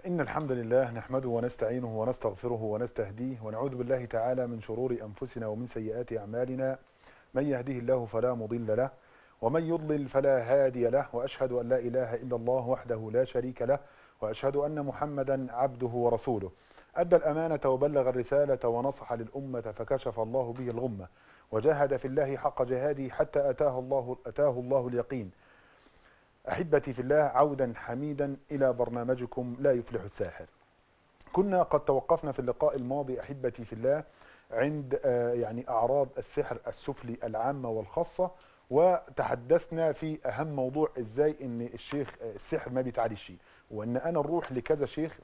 إن الحمد لله نحمده ونستعينه ونستغفره ونستهديه ونعوذ بالله تعالى من شرور أنفسنا ومن سيئات أعمالنا من يهده الله فلا مضل له ومن يضلل فلا هادي له وأشهد أن لا إله إلا الله وحده لا شريك له وأشهد أن محمدا عبده ورسوله أدى الأمانة وبلغ الرسالة ونصح للأمة فكشف الله به الغمة وجاهد في الله حق جهاده حتى أتاه الله أتاه الله اليقين أحبتي في الله عودا حميدا إلى برنامجكم لا يفلح الساحر كنا قد توقفنا في اللقاء الماضي أحبتي في الله عند آه، يعني أعراض السحر السفلي العامة والخاصة وتحدثنا في أهم موضوع إزاي إن الشيخ آه، السحر ما بيتعالجش وإن أنا نروح لكذا شيخ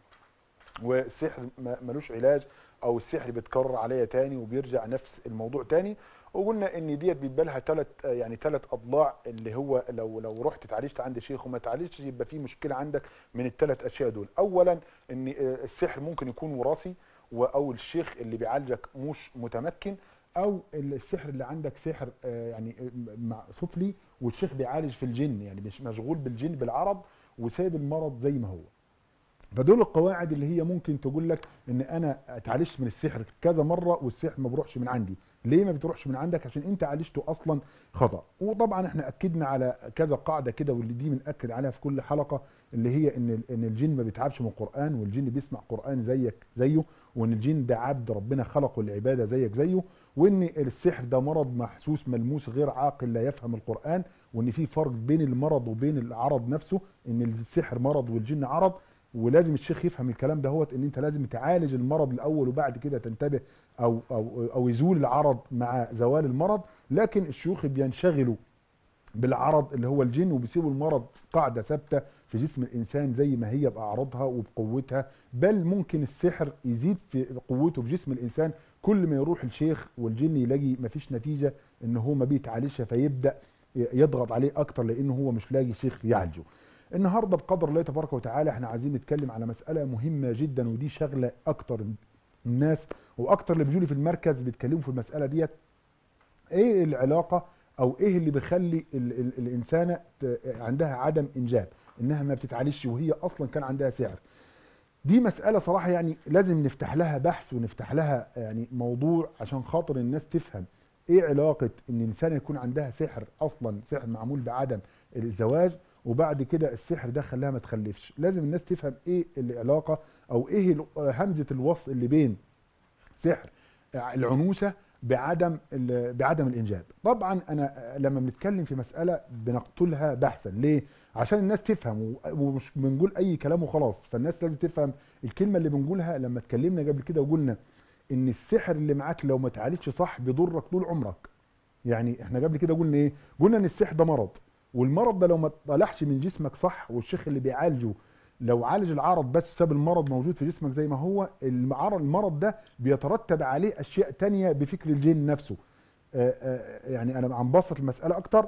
والسحر ما- ملوش علاج او السحر بيتكرر عليا تاني وبيرجع نفس الموضوع تاني وقلنا ان ديت بيبقى لها ثلاث يعني ثلاث اضلاع اللي هو لو لو رحت اتعالجت عند شيخ وما اتعالجتش يبقى في مشكله عندك من الثلاث اشياء دول اولا ان آه، السحر ممكن يكون وراثي و- او الشيخ اللي بيعالجك مش متمكن او السحر اللي عندك سحر آه، يعني آه، مع سفلي والشيخ بيعالج في الجن يعني مش مشغول بالجن بالعرض وسايب المرض زي ما هو فدول القواعد اللي هي ممكن تقول لك ان انا اتعالجت من السحر كذا مره والسحر ما بيروحش من عندي ليه ما بتروحش من عندك عشان انت عالجته اصلا خطا وطبعا احنا اكدنا على كذا قاعده كده واللي دي بناكد عليها في كل حلقه اللي هي ان ان الجن ما بيتعبش من القران والجن بيسمع قران زيك زيه وان الجن ده عبد ربنا خلقه للعباده زيك زيه وان السحر ده مرض محسوس ملموس غير عاقل لا يفهم القران وان في فرق بين المرض وبين العرض نفسه ان السحر مرض والجن عرض ولازم الشيخ يفهم الكلام ده هو ان انت لازم تعالج المرض الاول وبعد كده تنتبه او او او يزول العرض مع زوال المرض لكن الشيوخ بينشغلوا بالعرض اللي هو الجن وبيسيبوا المرض قاعده ثابته في جسم الانسان زي ما هي باعراضها وبقوتها بل ممكن السحر يزيد في قوته في جسم الانسان كل ما يروح الشيخ والجن يلاقي مفيش نتيجه ان هو ما بيتعالجش فيبدا يضغط عليه اكتر لانه هو مش لاقي شيخ يعالجه النهارده بقدر الله تبارك وتعالى احنا عايزين نتكلم على مساله مهمه جدا ودي شغله اكتر الناس واكتر اللي بيجوا لي في المركز بيتكلموا في المساله ديت ايه العلاقه او ايه اللي بيخلي ال ال الانسانه ت- عندها عدم انجاب انها ما بتتعالجش وهي اصلا كان عندها سحر دي مسألة صراحة يعني لازم نفتح لها بحث ونفتح لها يعني موضوع عشان خاطر الناس تفهم ايه علاقة ان الانسان يكون عندها سحر اصلا سحر معمول بعدم الزواج وبعد كده السحر ده خلاها ما تخلفش لازم الناس تفهم ايه العلاقة او ايه ال- همزة الوصل اللي بين سحر العنوسه بعدم ال- بعدم الانجاب طبعا انا لما بنتكلم في مساله بنقتلها بحثا ليه عشان الناس تفهم و- ومش بنقول اي كلام وخلاص فالناس لازم تفهم الكلمه اللي بنقولها لما اتكلمنا قبل كده وقلنا ان السحر اللي معاك لو ما اتعالجش صح بيضرك طول عمرك يعني احنا قبل كده قلنا ايه قلنا ان السحر ده مرض والمرض ده لو ما طلعش من جسمك صح والشيخ اللي بيعالجه لو عالج العرض بس ساب المرض موجود في جسمك زي ما هو المعرض المرض ده بيترتب عليه اشياء تانية بفكر الجن نفسه آه، آه، يعني انا عم بسط المساله اكتر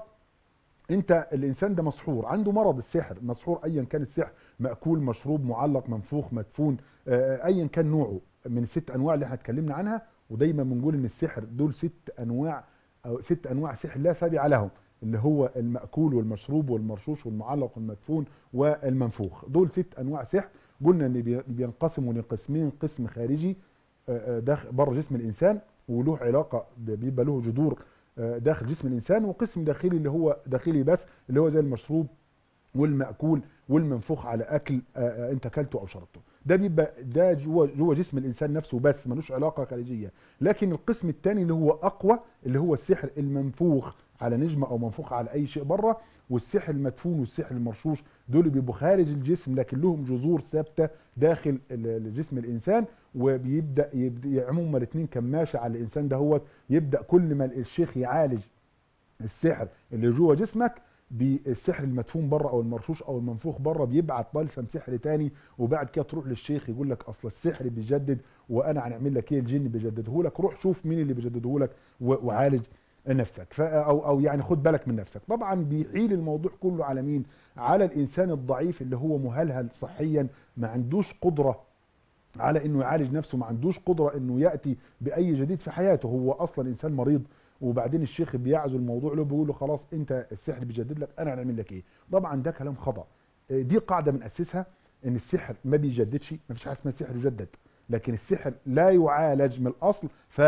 انت الانسان ده مسحور عنده مرض السحر مسحور ايا كان السحر ماكول مشروب معلق منفوخ مدفون آه، ايا كان نوعه من الست انواع اللي احنا اتكلمنا عنها ودايما بنقول ان السحر دول ست انواع او ست انواع سحر لا سابع لهم اللي هو المأكول والمشروب والمرشوش والمعلق والمدفون والمنفوخ دول ست انواع سحر قلنا ان بي- بينقسموا لقسمين قسم خارجي آه، آه، داخل بره جسم الانسان وله علاقه ب- بيبقى له جذور آه، داخل جسم الانسان وقسم داخلي اللي هو داخلي بس اللي هو زي المشروب والمأكول والمنفوخ على اكل آه، آه، انت اكلته او شربته ده بيبقى ده جوه جوه جسم الانسان نفسه بس ملوش علاقه خارجيه لكن القسم الثاني اللي هو اقوى اللي هو السحر المنفوخ على نجمه او منفوخ على اي شيء بره والسحر المدفون والسحر المرشوش دول بيبقوا خارج الجسم لكن لهم جذور ثابته داخل ال- جسم الانسان وبيبدا يبدأ يعموا هما الاثنين كماشه على الانسان دهوت يبدا كل ما الشيخ يعالج السحر اللي جوه جسمك بالسحر المدفون بره او المرشوش او المنفوخ بره بيبعت بلسم سحر تاني وبعد كده تروح للشيخ يقول لك اصل السحر بيجدد وانا هنعمل لك ايه الجن بيجدده لك روح شوف مين اللي بيجدده لك و- وعالج نفسك ف او او يعني خد بالك من نفسك طبعا بيحيل الموضوع كله على مين على الانسان الضعيف اللي هو مهلهل صحيا ما عندوش قدره على انه يعالج نفسه ما عندوش قدره انه ياتي باي جديد في حياته هو اصلا انسان مريض وبعدين الشيخ بيعزو الموضوع له بيقول له خلاص انت السحر بيجدد لك انا هنعمل لك ايه طبعا ده كلام خطا آه، دي قاعده بناسسها ان السحر ما بيجددش ما فيش حاجه اسمها السحر يجدد لكن السحر لا يعالج من الاصل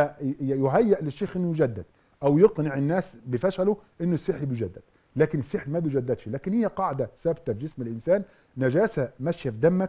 فيهيأ للشيخ انه يجدد او يقنع الناس بفشله انه السحر بيجدد لكن السحر ما بيجددش لكن هي قاعده ثابته في جسم الانسان نجاسه ماشيه في دمك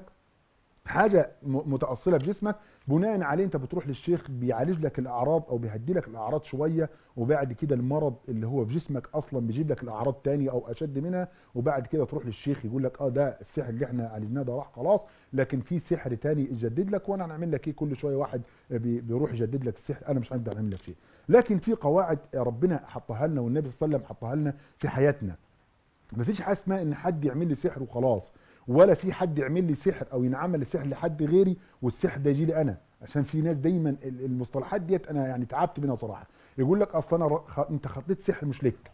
حاجه م- متاصله في جسمك بناء عليه انت بتروح للشيخ بيعالج لك الاعراض او بيهدي لك الاعراض شويه وبعد كده المرض اللي هو في جسمك اصلا بيجيب لك الاعراض تاني او اشد منها وبعد كده تروح للشيخ يقول لك اه ده السحر اللي احنا عالجناه ده راح خلاص لكن في سحر تاني يجدد لك وانا هنعمل لك ايه كل شويه واحد بي- بيروح يجدد لك السحر انا مش هقدر اعمل لك شيء لكن في قواعد ربنا حطها لنا والنبي صلى الله عليه وسلم حطها لنا في حياتنا مفيش حاجه اسمها ان حد يعمل لي سحر وخلاص ولا في حد يعمل لي سحر او ينعمل السحر لحد غيري والسحر ده يجي لي انا عشان في ناس دايما ال- المصطلحات ديت انا يعني تعبت منها صراحه يقول لك اصل انا ر- خ- انت خطيت سحر مش لك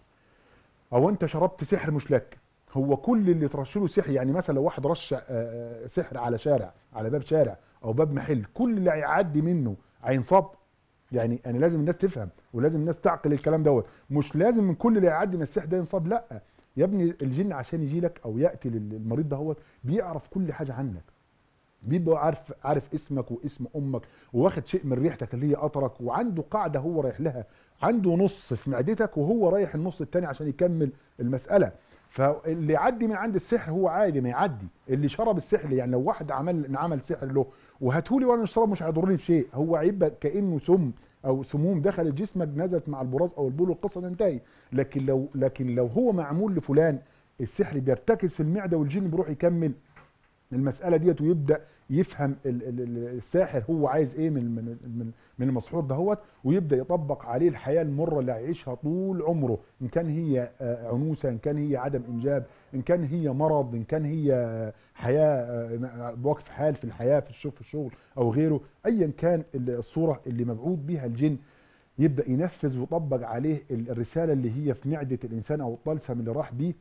او انت شربت سحر مش لك هو كل اللي ترش له سحر يعني مثلا لو واحد رش آه، آه، سحر على شارع على باب شارع او باب محل كل اللي هيعدي منه هينصاب يعني انا لازم الناس تفهم ولازم الناس تعقل الكلام دوت مش لازم من كل اللي يعدي من السحر ده ينصاب لا يا ابني الجن عشان يجي لك او ياتي للمريض دهوت بيعرف كل حاجه عنك بيبقى عارف عارف اسمك واسم امك وواخد شيء من ريحتك اللي هي قطرك وعنده قاعده هو رايح لها عنده نص في معدتك وهو رايح النص التاني عشان يكمل المساله فاللي يعدي من عند السحر هو عادي ما يعدي اللي شرب السحر يعني لو واحد عمل عمل سحر له وهاتولي وانا اشربه مش هيضرني في شيء هو هيبقى كانه سم او سموم دخلت جسمك نزلت مع البراز او البول والقصه تنتهي لكن لو لكن لو هو معمول لفلان السحر بيرتكز في المعده والجن بيروح يكمل المساله ديت ويبدا يفهم ال- ال- ال- الساحر هو عايز ايه من من من, من المسحور دهوت ويبدا يطبق عليه الحياه المره اللي هيعيشها طول عمره ان كان هي آه، عنوسه ان كان هي عدم انجاب ان كان هي مرض ان كان هي آه، حياه آه، بوقف حال في الحياه في الشغل في الشغل او غيره ايا كان ال- الصوره اللي مبعوث بيها الجن يبدا ينفذ ويطبق عليه ال- الرساله اللي هي في معده الانسان او الطلسم اللي راح بيه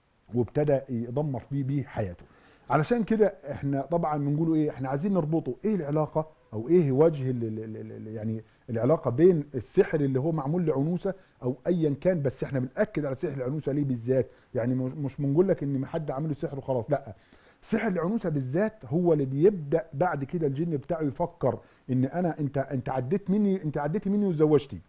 وابتدى يدمر بيه بيه حياته علشان كده احنا طبعا بنقولوا ايه احنا عايزين نربطه ايه العلاقه او ايه وجه ال ال ال ال يعني العلاقه بين السحر اللي هو معمول لعنوسه او ايا كان بس احنا بناكد على سحر العنوسه ليه بالذات يعني مش مش بنقول لك ان حد عامل له سحر وخلاص لا سحر العنوسه بالذات هو اللي بيبدا بعد كده الجن بتاعه يفكر ان انا انت انت عديت مني انت عديتي مني وتزوجتي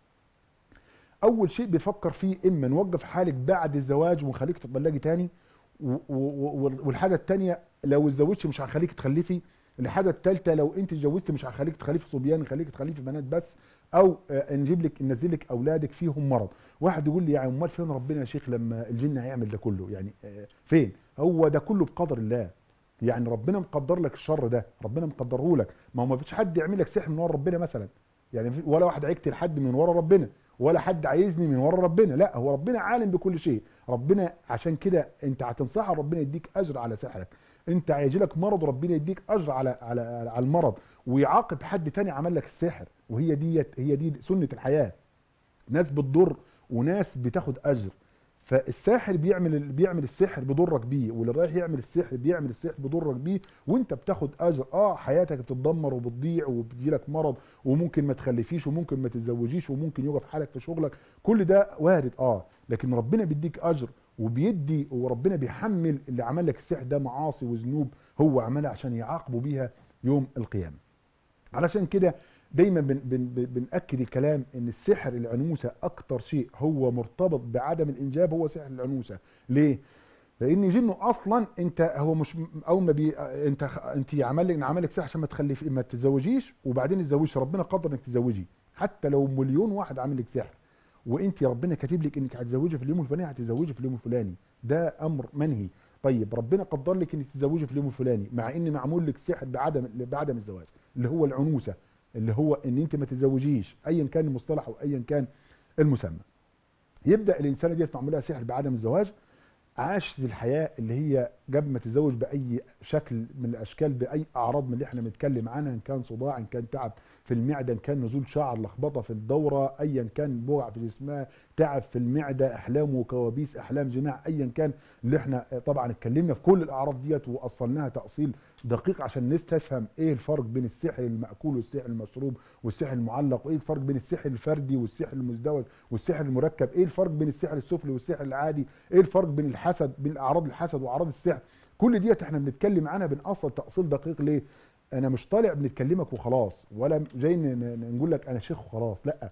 اول شيء بيفكر فيه اما نوقف حالك بعد الزواج ونخليك تطلقي تاني و- و- و- والحاجه الثانيه لو اتزوجتي مش هخليك تخلفي الحاجه الثالثه لو انت اتجوزتي مش هخليك تخلفي صبيان نخليك تخلفي بنات بس او آه، نجيب لك ننزل لك اولادك فيهم مرض واحد يقول لي يعني امال فين ربنا يا شيخ لما الجن هيعمل ده كله يعني آه، فين هو ده كله بقدر الله يعني ربنا مقدر لك الشر ده ربنا مقدره لك ما هو ما فيش حد يعمل لك سحر من ورا ربنا مثلا يعني في- ولا واحد هيقتل حد من ورا ربنا ولا حد عايزني من ورا ربنا لا هو ربنا عالم بكل شيء ربنا عشان كده انت هتنصحه ربنا يديك اجر على سحرك انت هيجي لك مرض ربنا يديك اجر على على على المرض ويعاقب حد تاني عمل لك السحر وهي ديت هي دي سنه الحياه ناس بتضر وناس بتاخد اجر فالساحر بيعمل ال- بيعمل السحر بيضرك بيه واللي رايح يعمل السحر بيعمل السحر بيضرك بيه وانت بتاخد اجر اه حياتك بتتدمر وبتضيع وبتجيلك مرض وممكن ما تخلفيش وممكن ما تتزوجيش وممكن يقف حالك في شغلك كل ده وارد اه لكن ربنا بيديك اجر وبيدي وربنا بيحمل اللي عمل لك السحر ده معاصي وذنوب هو عملها عشان يعاقبه بيها يوم القيامه علشان كده دايما بن بن بن- بنأكد الكلام ان السحر العنوسه اكتر شيء هو مرتبط بعدم الانجاب هو سحر العنوسه ليه لان جنه اصلا انت هو مش اول ما بي انت خ- انت عمل لك عمل لك سحر عشان ما تخلف ما تتزوجيش وبعدين تتزوجيش ربنا قدر انك تتزوجي حتى لو مليون واحد عامل لك سحر وانت ربنا كاتب لك انك هتتزوجي في اليوم الفلاني هتتزوجي في اليوم الفلاني ده امر منهي طيب ربنا قدر لك انك تتزوجي في اليوم الفلاني مع ان معمول لك سحر بعدم بعدم الزواج اللي هو العنوسه اللي هو ان انت ما تتزوجيش ايا كان المصطلح او ايا كان المسمى يبدا الانسانه ديت معمول لها سحر بعدم الزواج عاشت الحياه اللي هي قبل ما تتزوج باي شكل من الاشكال باي اعراض من اللي احنا بنتكلم عنها ان كان صداع ان كان تعب في المعده ان كان نزول شعر لخبطه في الدوره ايا كان بوع في جسمها تعب في المعده احلام وكوابيس احلام جماع ايا كان اللي احنا طبعا اتكلمنا في كل الاعراض ديت واصلناها تاصيل دقيق عشان نستفهم ايه الفرق بين السحر الماكول والسحر المشروب والسحر المعلق وايه الفرق بين السحر الفردي والسحر المزدوج والسحر المركب ايه الفرق بين السحر السفلي والسحر العادي ايه الفرق بين الحسد بين اعراض الحسد واعراض السحر كل ديت احنا بنتكلم عنها بنأصل تاصيل دقيق ليه انا مش طالع بنتكلمك وخلاص ولا جاي نقول لك انا شيخ وخلاص لا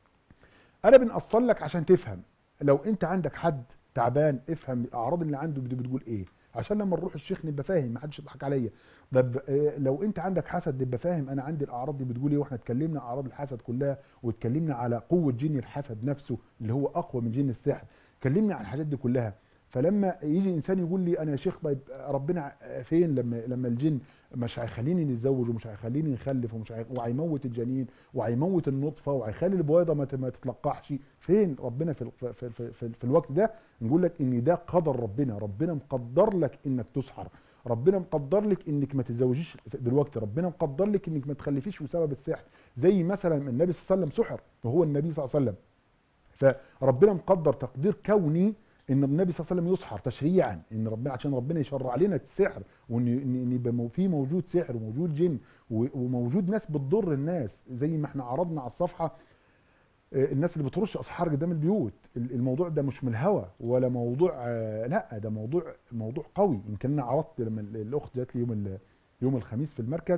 انا بنأصل لك عشان تفهم لو انت عندك حد تعبان افهم الاعراض اللي عنده بتقول ايه عشان لما نروح الشيخ نبقى فاهم ما حدش يضحك عليا طب آه، لو انت عندك حسد نبقى فاهم انا عندي الاعراض دي بتقول ايه واحنا اتكلمنا اعراض الحسد كلها واتكلمنا على قوه جن الحسد نفسه اللي هو اقوى من جن السحر اتكلمنا عن الحاجات دي كلها فلما يجي انسان يقول لي انا يا شيخ طيب ربنا فين لما لما الجن مش هيخليني نتزوج ومش هيخليني نخلف ومش هي... وهيموت الجنين وهيموت النطفه وهيخلي البويضه ما, ما تتلقحش فين ربنا في, في, في, في, في الوقت ده نقول لك ان ده قدر ربنا ربنا مقدر لك انك تسحر ربنا مقدر لك انك ما تتزوجيش دلوقتي ربنا مقدر لك انك ما تخلفيش بسبب السحر زي مثلا النبي صلى الله عليه وسلم سحر وهو النبي صلى الله عليه وسلم فربنا مقدر تقدير كوني ان النبي صلى الله عليه وسلم يسحر تشريعا ان ربنا عشان ربنا يشرع لنا السحر وان ان يبقى في موجود سحر وموجود جن وموجود ناس بتضر الناس زي ما احنا عرضنا على الصفحه آه، الناس اللي بترش اسحار قدام البيوت الموضوع ده مش من الهوى ولا موضوع آه، لا ده موضوع موضوع قوي يمكن انا عرضت لما الاخت جات لي يوم يوم الخميس في المركز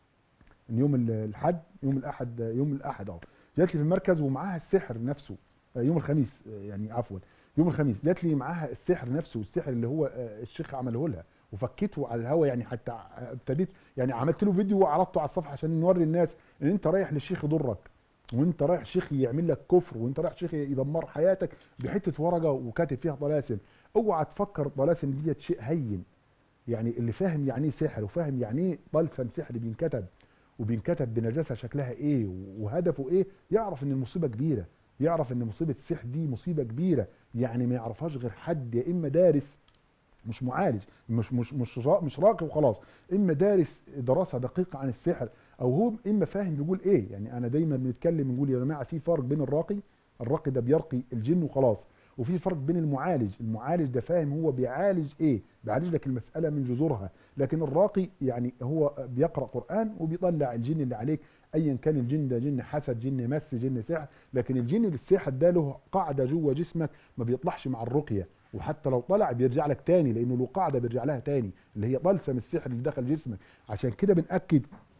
يوم الحد يوم الاحد يوم الاحد اه جات لي في المركز ومعاها السحر نفسه آه، يوم الخميس يعني عفوا يوم الخميس جات لي معاها السحر نفسه والسحر اللي هو آه، الشيخ عمله لها وفكيته على الهوا يعني حتى ابتديت يعني عملت له فيديو وعرضته على الصفحه عشان نوري الناس ان انت رايح للشيخ يضرك وانت رايح شيخ يعمل لك كفر وانت رايح شيخ يدمر حياتك بحته ورقه وكاتب فيها طلاسم اوعى تفكر الطلاسم ديت شيء هين يعني اللي فاهم يعني ايه سحر وفاهم يعني ايه طلسم سحر بينكتب وبينكتب بنجاسه شكلها ايه وهدفه ايه يعرف ان المصيبه كبيره يعرف ان مصيبه السحر دي مصيبه كبيره يعني ما يعرفهاش غير حد يا اما دارس مش معالج مش مش مش مش راقي وخلاص اما دارس دراسه دقيقه عن السحر او هو اما فاهم بيقول ايه يعني انا دايما بنتكلم نقول يا جماعه في فرق بين الراقي الراقي ده بيرقي الجن وخلاص وفي فرق بين المعالج المعالج ده فاهم هو بيعالج ايه بيعالج لك المساله من جذورها لكن الراقي يعني هو بيقرا قران وبيطلع الجن اللي عليك ايا كان الجن ده جن حسد جن مس جن سحر لكن الجن السحر ده له قاعده جوه جسمك ما بيطلعش مع الرقيه وحتى لو طلع بيرجع لك تاني لانه له قاعده بيرجع لها تاني اللي هي طلسم السحر اللي دخل جسمك عشان كده بناكد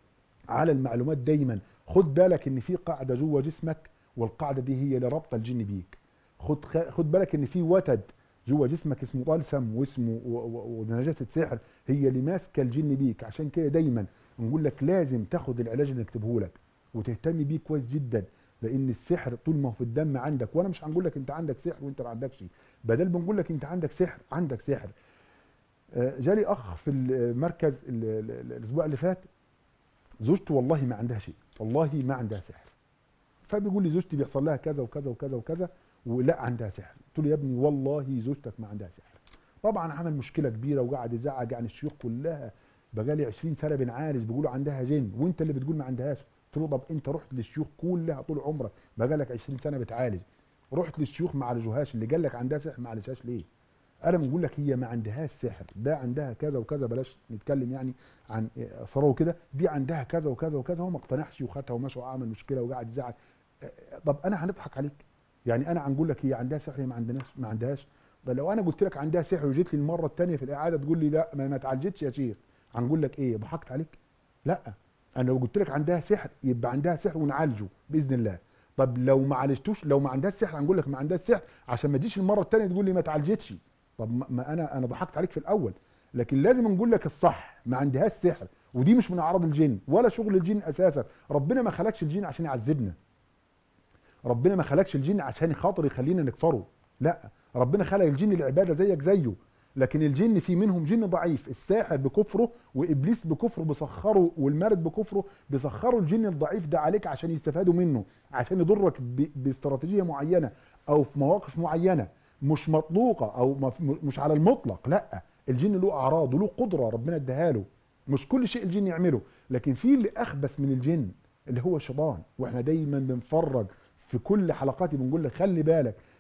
على المعلومات دايما خد بالك ان في قاعده جوه جسمك والقاعده دي هي اللي رابطه الجن بيك خد خد بالك ان في وتد جوه جسمك اسمه طلسم واسمه ونجاسه سحر هي اللي ماسكه الجن بيك عشان كده دايما نقول لك لازم تاخد العلاج اللي نكتبه لك وتهتم بيه كويس جدا لان السحر طول ما هو في الدم عندك وانا مش هنقول لك انت عندك سحر وانت ما عندكش بدل بنقول لك انت عندك سحر عندك سحر آه، جالي اخ في المركز الاسبوع اللي فات زوجته والله ما عندها شيء والله ما عندها سحر فبيقول لي زوجتي بيحصل لها كذا وكذا وكذا وكذا ولا عندها سحر قلت له يا ابني والله زوجتك ما عندها سحر طبعا عمل مشكله كبيره وقعد يزعق عن الشيوخ كلها بقالي 20 سنه بنعالج بيقولوا عندها جن وانت اللي بتقول ما عندهاش قلت له طب انت رحت للشيوخ كلها طول عمرك بقالك 20 سنه بتعالج رحت للشيوخ ما عالجوهاش اللي قال لك عندها سحر ما عالجهاش ليه انا بنقول لك هي ما عندهاش سحر ده عندها كذا وكذا بلاش نتكلم يعني عن ثروه كده دي عندها كذا وكذا وكذا هو ما اقتنعش وخدها ومشى وعمل مشكله وقعد يزعل طب انا هنضحك عليك يعني انا هنقول لك هي عندها سحر هي ما عندناش ما عندهاش ده لو انا قلت لك عندها سحر وجيت لي المره الثانيه في الاعاده تقول لي لا ما, ما اتعالجتش يا شيخ هنقول لك ايه ضحكت عليك لا انا لو قلت لك عندها سحر يبقى عندها سحر ونعالجه باذن الله طب لو ما عالجتوش لو ما عندهاش سحر هنقول لك ما عندهاش سحر عشان ما تجيش المره الثانيه تقول لي ما اتعالجتش طب ما انا انا ضحكت عليك في الاول لكن لازم نقول لك الصح ما عندهاش سحر ودي مش من اعراض الجن ولا شغل الجن اساسا ربنا ما خلقش الجن عشان يعذبنا ربنا ما خلقش الجن عشان خاطر يخلينا نكفره لا ربنا خلق الجن العباده زيك زيه لكن الجن في منهم جن ضعيف الساحر بكفره وابليس بكفره بيسخروا والمارد بكفره بيسخروا الجن الضعيف ده عليك عشان يستفادوا منه عشان يضرك باستراتيجيه معينه او في مواقف معينه مش مطلوقه او مش على المطلق لا الجن له اعراض وله قدره ربنا اداها له مش كل شيء الجن يعمله لكن في اللي اخبث من الجن اللي هو الشيطان واحنا دايما بنفرج في كل حلقاتي بنقول لك خلي بالك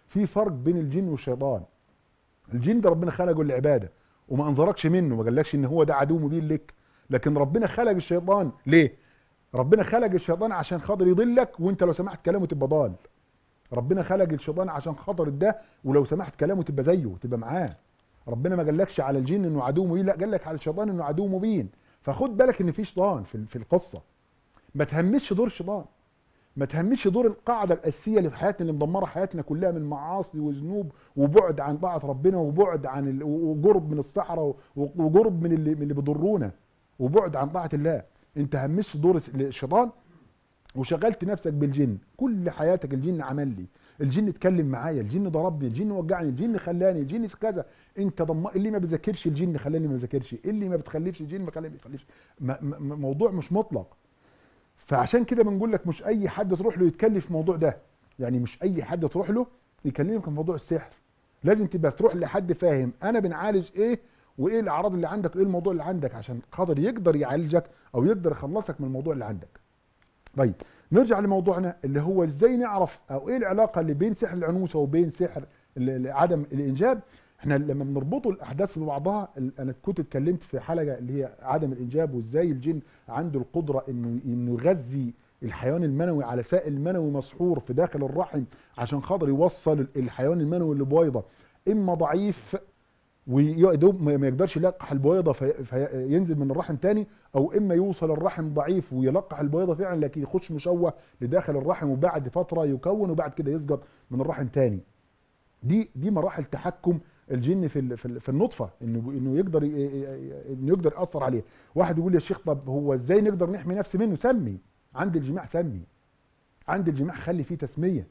في فرق بين الجن والشيطان الجن ده ربنا خلقه للعباده وما انظركش منه ما قالكش ان هو ده عدو مبين لك لكن ربنا خلق الشيطان ليه ربنا خلق الشيطان عشان خاطر يضلك وانت لو سمعت كلامه تبقى ضال ربنا خلق الشيطان عشان خاطر ده ولو سمعت كلامه تبقى زيه تبقى معاه ربنا ما قالكش على الجن انه عدو مبين لا قال لك على الشيطان انه عدو مبين فخد بالك ان في شيطان في في القصه ما تهمش دور الشيطان ما تهمش دور القاعده الاساسيه اللي في حياتنا اللي مدمره حياتنا كلها من معاصي وذنوب وبعد عن طاعه ربنا وبعد عن ال... وقرب من الصحراء وقرب من اللي من اللي بيضرونا وبعد عن طاعه الله انت همش دور الشيطان وشغلت نفسك بالجن كل حياتك الجن عمل لي الجن اتكلم معايا الجن ضربني الجن وجعني الجن خلاني الجن في كذا انت ضم اللي ما بذاكرش الجن خلاني ما بذاكرش اللي ما بتخلفش الجن ما خلاني ما بيخلفش موضوع مش مطلق فعشان كده بنقول لك مش اي حد تروح له يتكلم في الموضوع ده يعني مش اي حد تروح له يكلمك في موضوع السحر لازم تبقى تروح لحد فاهم انا بنعالج ايه وايه الاعراض اللي عندك وايه الموضوع اللي عندك عشان خاطر يقدر يعالجك او يقدر يخلصك من الموضوع اللي عندك طيب نرجع لموضوعنا اللي هو ازاي نعرف او ايه العلاقه اللي بين سحر العنوسه وبين سحر عدم الانجاب احنا لما بنربطوا الاحداث ببعضها انا كنت اتكلمت في حلقه اللي هي عدم الانجاب وازاي الجن عنده القدره انه انه يغذي الحيوان المنوي على سائل منوي مسحور في داخل الرحم عشان خاطر يوصل الحيوان المنوي اللي بويضه اما ضعيف ويدوب ما يقدرش يلقح البويضه فينزل من الرحم تاني او اما يوصل الرحم ضعيف ويلقح البويضه فعلا لكن يخش مشوه لداخل الرحم وبعد فتره يكون وبعد كده يسقط من الرحم تاني دي دي مراحل تحكم الجن في في النطفه انه انه يقدر انه يقدر ياثر عليه واحد يقول يا شيخ طب هو ازاي نقدر نحمي نفسي منه سمي عند الجماع سمي عند الجماع خلي فيه تسميه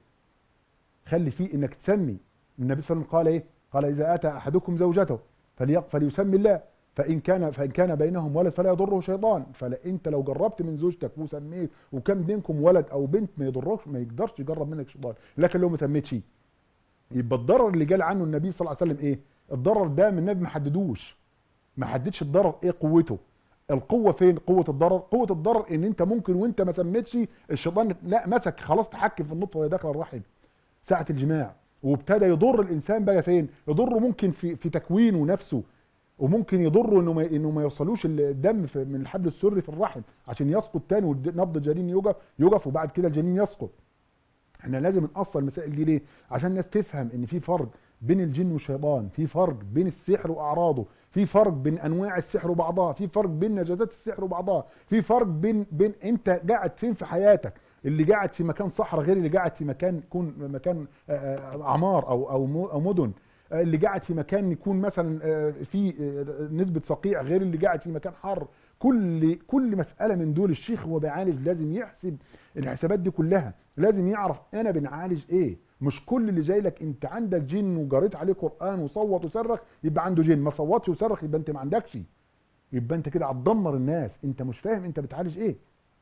خلي فيه انك تسمي النبي صلى الله عليه وسلم قال ايه قال اذا اتى احدكم زوجته فليسمي الله فان كان فان كان بينهم ولد فلا يضره شيطان فانت لو جربت من زوجتك وسميت وكان بينكم ولد او بنت ما يضرش ما يقدرش يجرب منك شيطان لكن لو ما سميتش يبقى الضرر اللي قال عنه النبي صلى الله عليه وسلم ايه الضرر ده من النبي ما حددوش ما حددش الضرر ايه قوته القوه فين قوه الضرر قوه الضرر ان انت ممكن وانت ما سميتش الشيطان لا مسك خلاص تحكم في النطفه وهي داخل الرحم ساعه الجماع وابتدى يضر الانسان بقى فين يضره ممكن في في تكوينه نفسه وممكن يضره انه ما انه ما يوصلوش الدم من الحبل السري في الرحم عشان يسقط تاني ونبض الجنين يوقف يوقف وبعد كده الجنين يسقط احنا لازم نأصل المسائل دي ليه عشان الناس تفهم ان في فرق بين الجن والشيطان في فرق بين السحر واعراضه في فرق بين انواع السحر وبعضها في فرق بين نجازات السحر وبعضها في فرق بين بين انت قاعد فين في حياتك اللي قاعد في مكان صحراء غير اللي قاعد في مكان يكون مكان عمار او او او مدن اللي قاعد في مكان يكون مثلا في نسبه صقيع غير اللي قاعد في مكان حر كل كل مساله من دول الشيخ وهو بيعالج لازم يحسب الحسابات دي كلها لازم يعرف انا بنعالج ايه مش كل اللي جاي لك انت عندك جن وجريت عليه قران وصوت وصرخ يبقى عنده جن ما صوتش وصرخ يبقى انت ما عندكش يبقى انت كده هتدمر الناس انت مش فاهم انت بتعالج ايه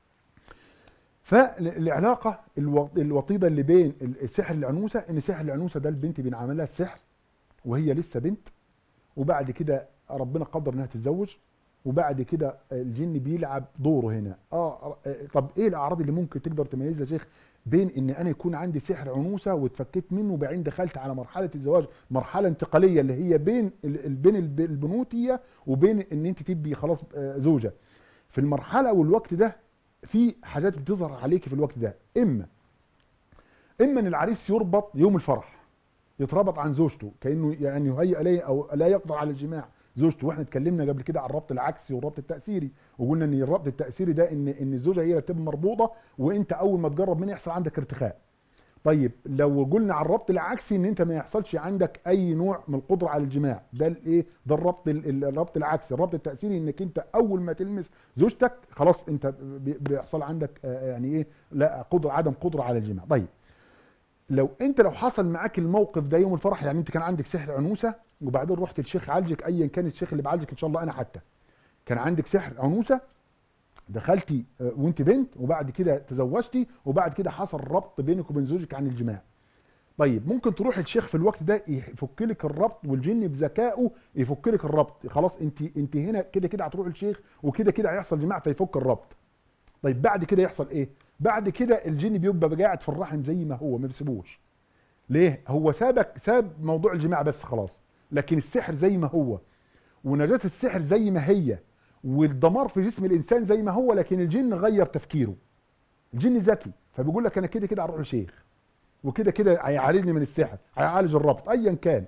فالعلاقه الوطيده اللي بين السحر العنوسه ان سحر العنوسه ده البنت بينعمل لها السحر وهي لسه بنت وبعد كده ربنا قدر انها تتزوج وبعد كده الجن بيلعب دوره هنا اه طب ايه الاعراض اللي ممكن تقدر تميزها يا شيخ بين ان انا يكون عندي سحر عنوسه واتفكيت منه وبعدين دخلت على مرحله الزواج مرحله انتقاليه اللي هي بين بين البنوتيه وبين ان انت تبقي خلاص زوجه في المرحله والوقت ده في حاجات بتظهر عليك في الوقت ده اما اما ان العريس يربط يوم الفرح يتربط عن زوجته كانه يعني يهيئ اليه او لا يقدر على الجماع زوجته واحنا اتكلمنا قبل كده عن الربط العكسي والربط التاثيري وقلنا ان الربط التاثيري ده ان ان الزوجه هي اللي بتبقى مربوطه وانت اول ما تجرب منها يحصل عندك ارتخاء طيب لو قلنا على الربط العكسي ان انت ما يحصلش عندك اي نوع من القدره على الجماع ده الايه ده الربط الربط العكسي الربط التاثيري انك انت اول ما تلمس زوجتك خلاص انت بيحصل عندك يعني ايه لا قدره عدم قدره على الجماع طيب لو انت لو حصل معاك الموقف ده يوم الفرح يعني انت كان عندك سحر عنوسه وبعدين رحت الشيخ عالجك ايا كان الشيخ اللي بعالجك ان شاء الله انا حتى كان عندك سحر عنوسه دخلتي وانت بنت وبعد كده تزوجتي وبعد كده حصل ربط بينك وبين زوجك عن الجماع طيب ممكن تروح الشيخ في الوقت ده يفك لك الربط والجن بذكائه يفك لك الربط خلاص انت انت هنا كده كده هتروح الشيخ وكده كده هيحصل جماع فيفك الربط طيب بعد كده يحصل ايه بعد كده الجن بيبقى قاعد في الرحم زي ما هو ما بيسيبوش ليه هو سابك ساب موضوع الجماع بس خلاص لكن السحر زي ما هو ونجاة السحر زي ما هي والدمار في جسم الانسان زي ما هو لكن الجن غير تفكيره الجن ذكي فبيقول لك انا كده كده هروح لشيخ وكده كده هيعالجني من السحر هيعالج الربط ايا كان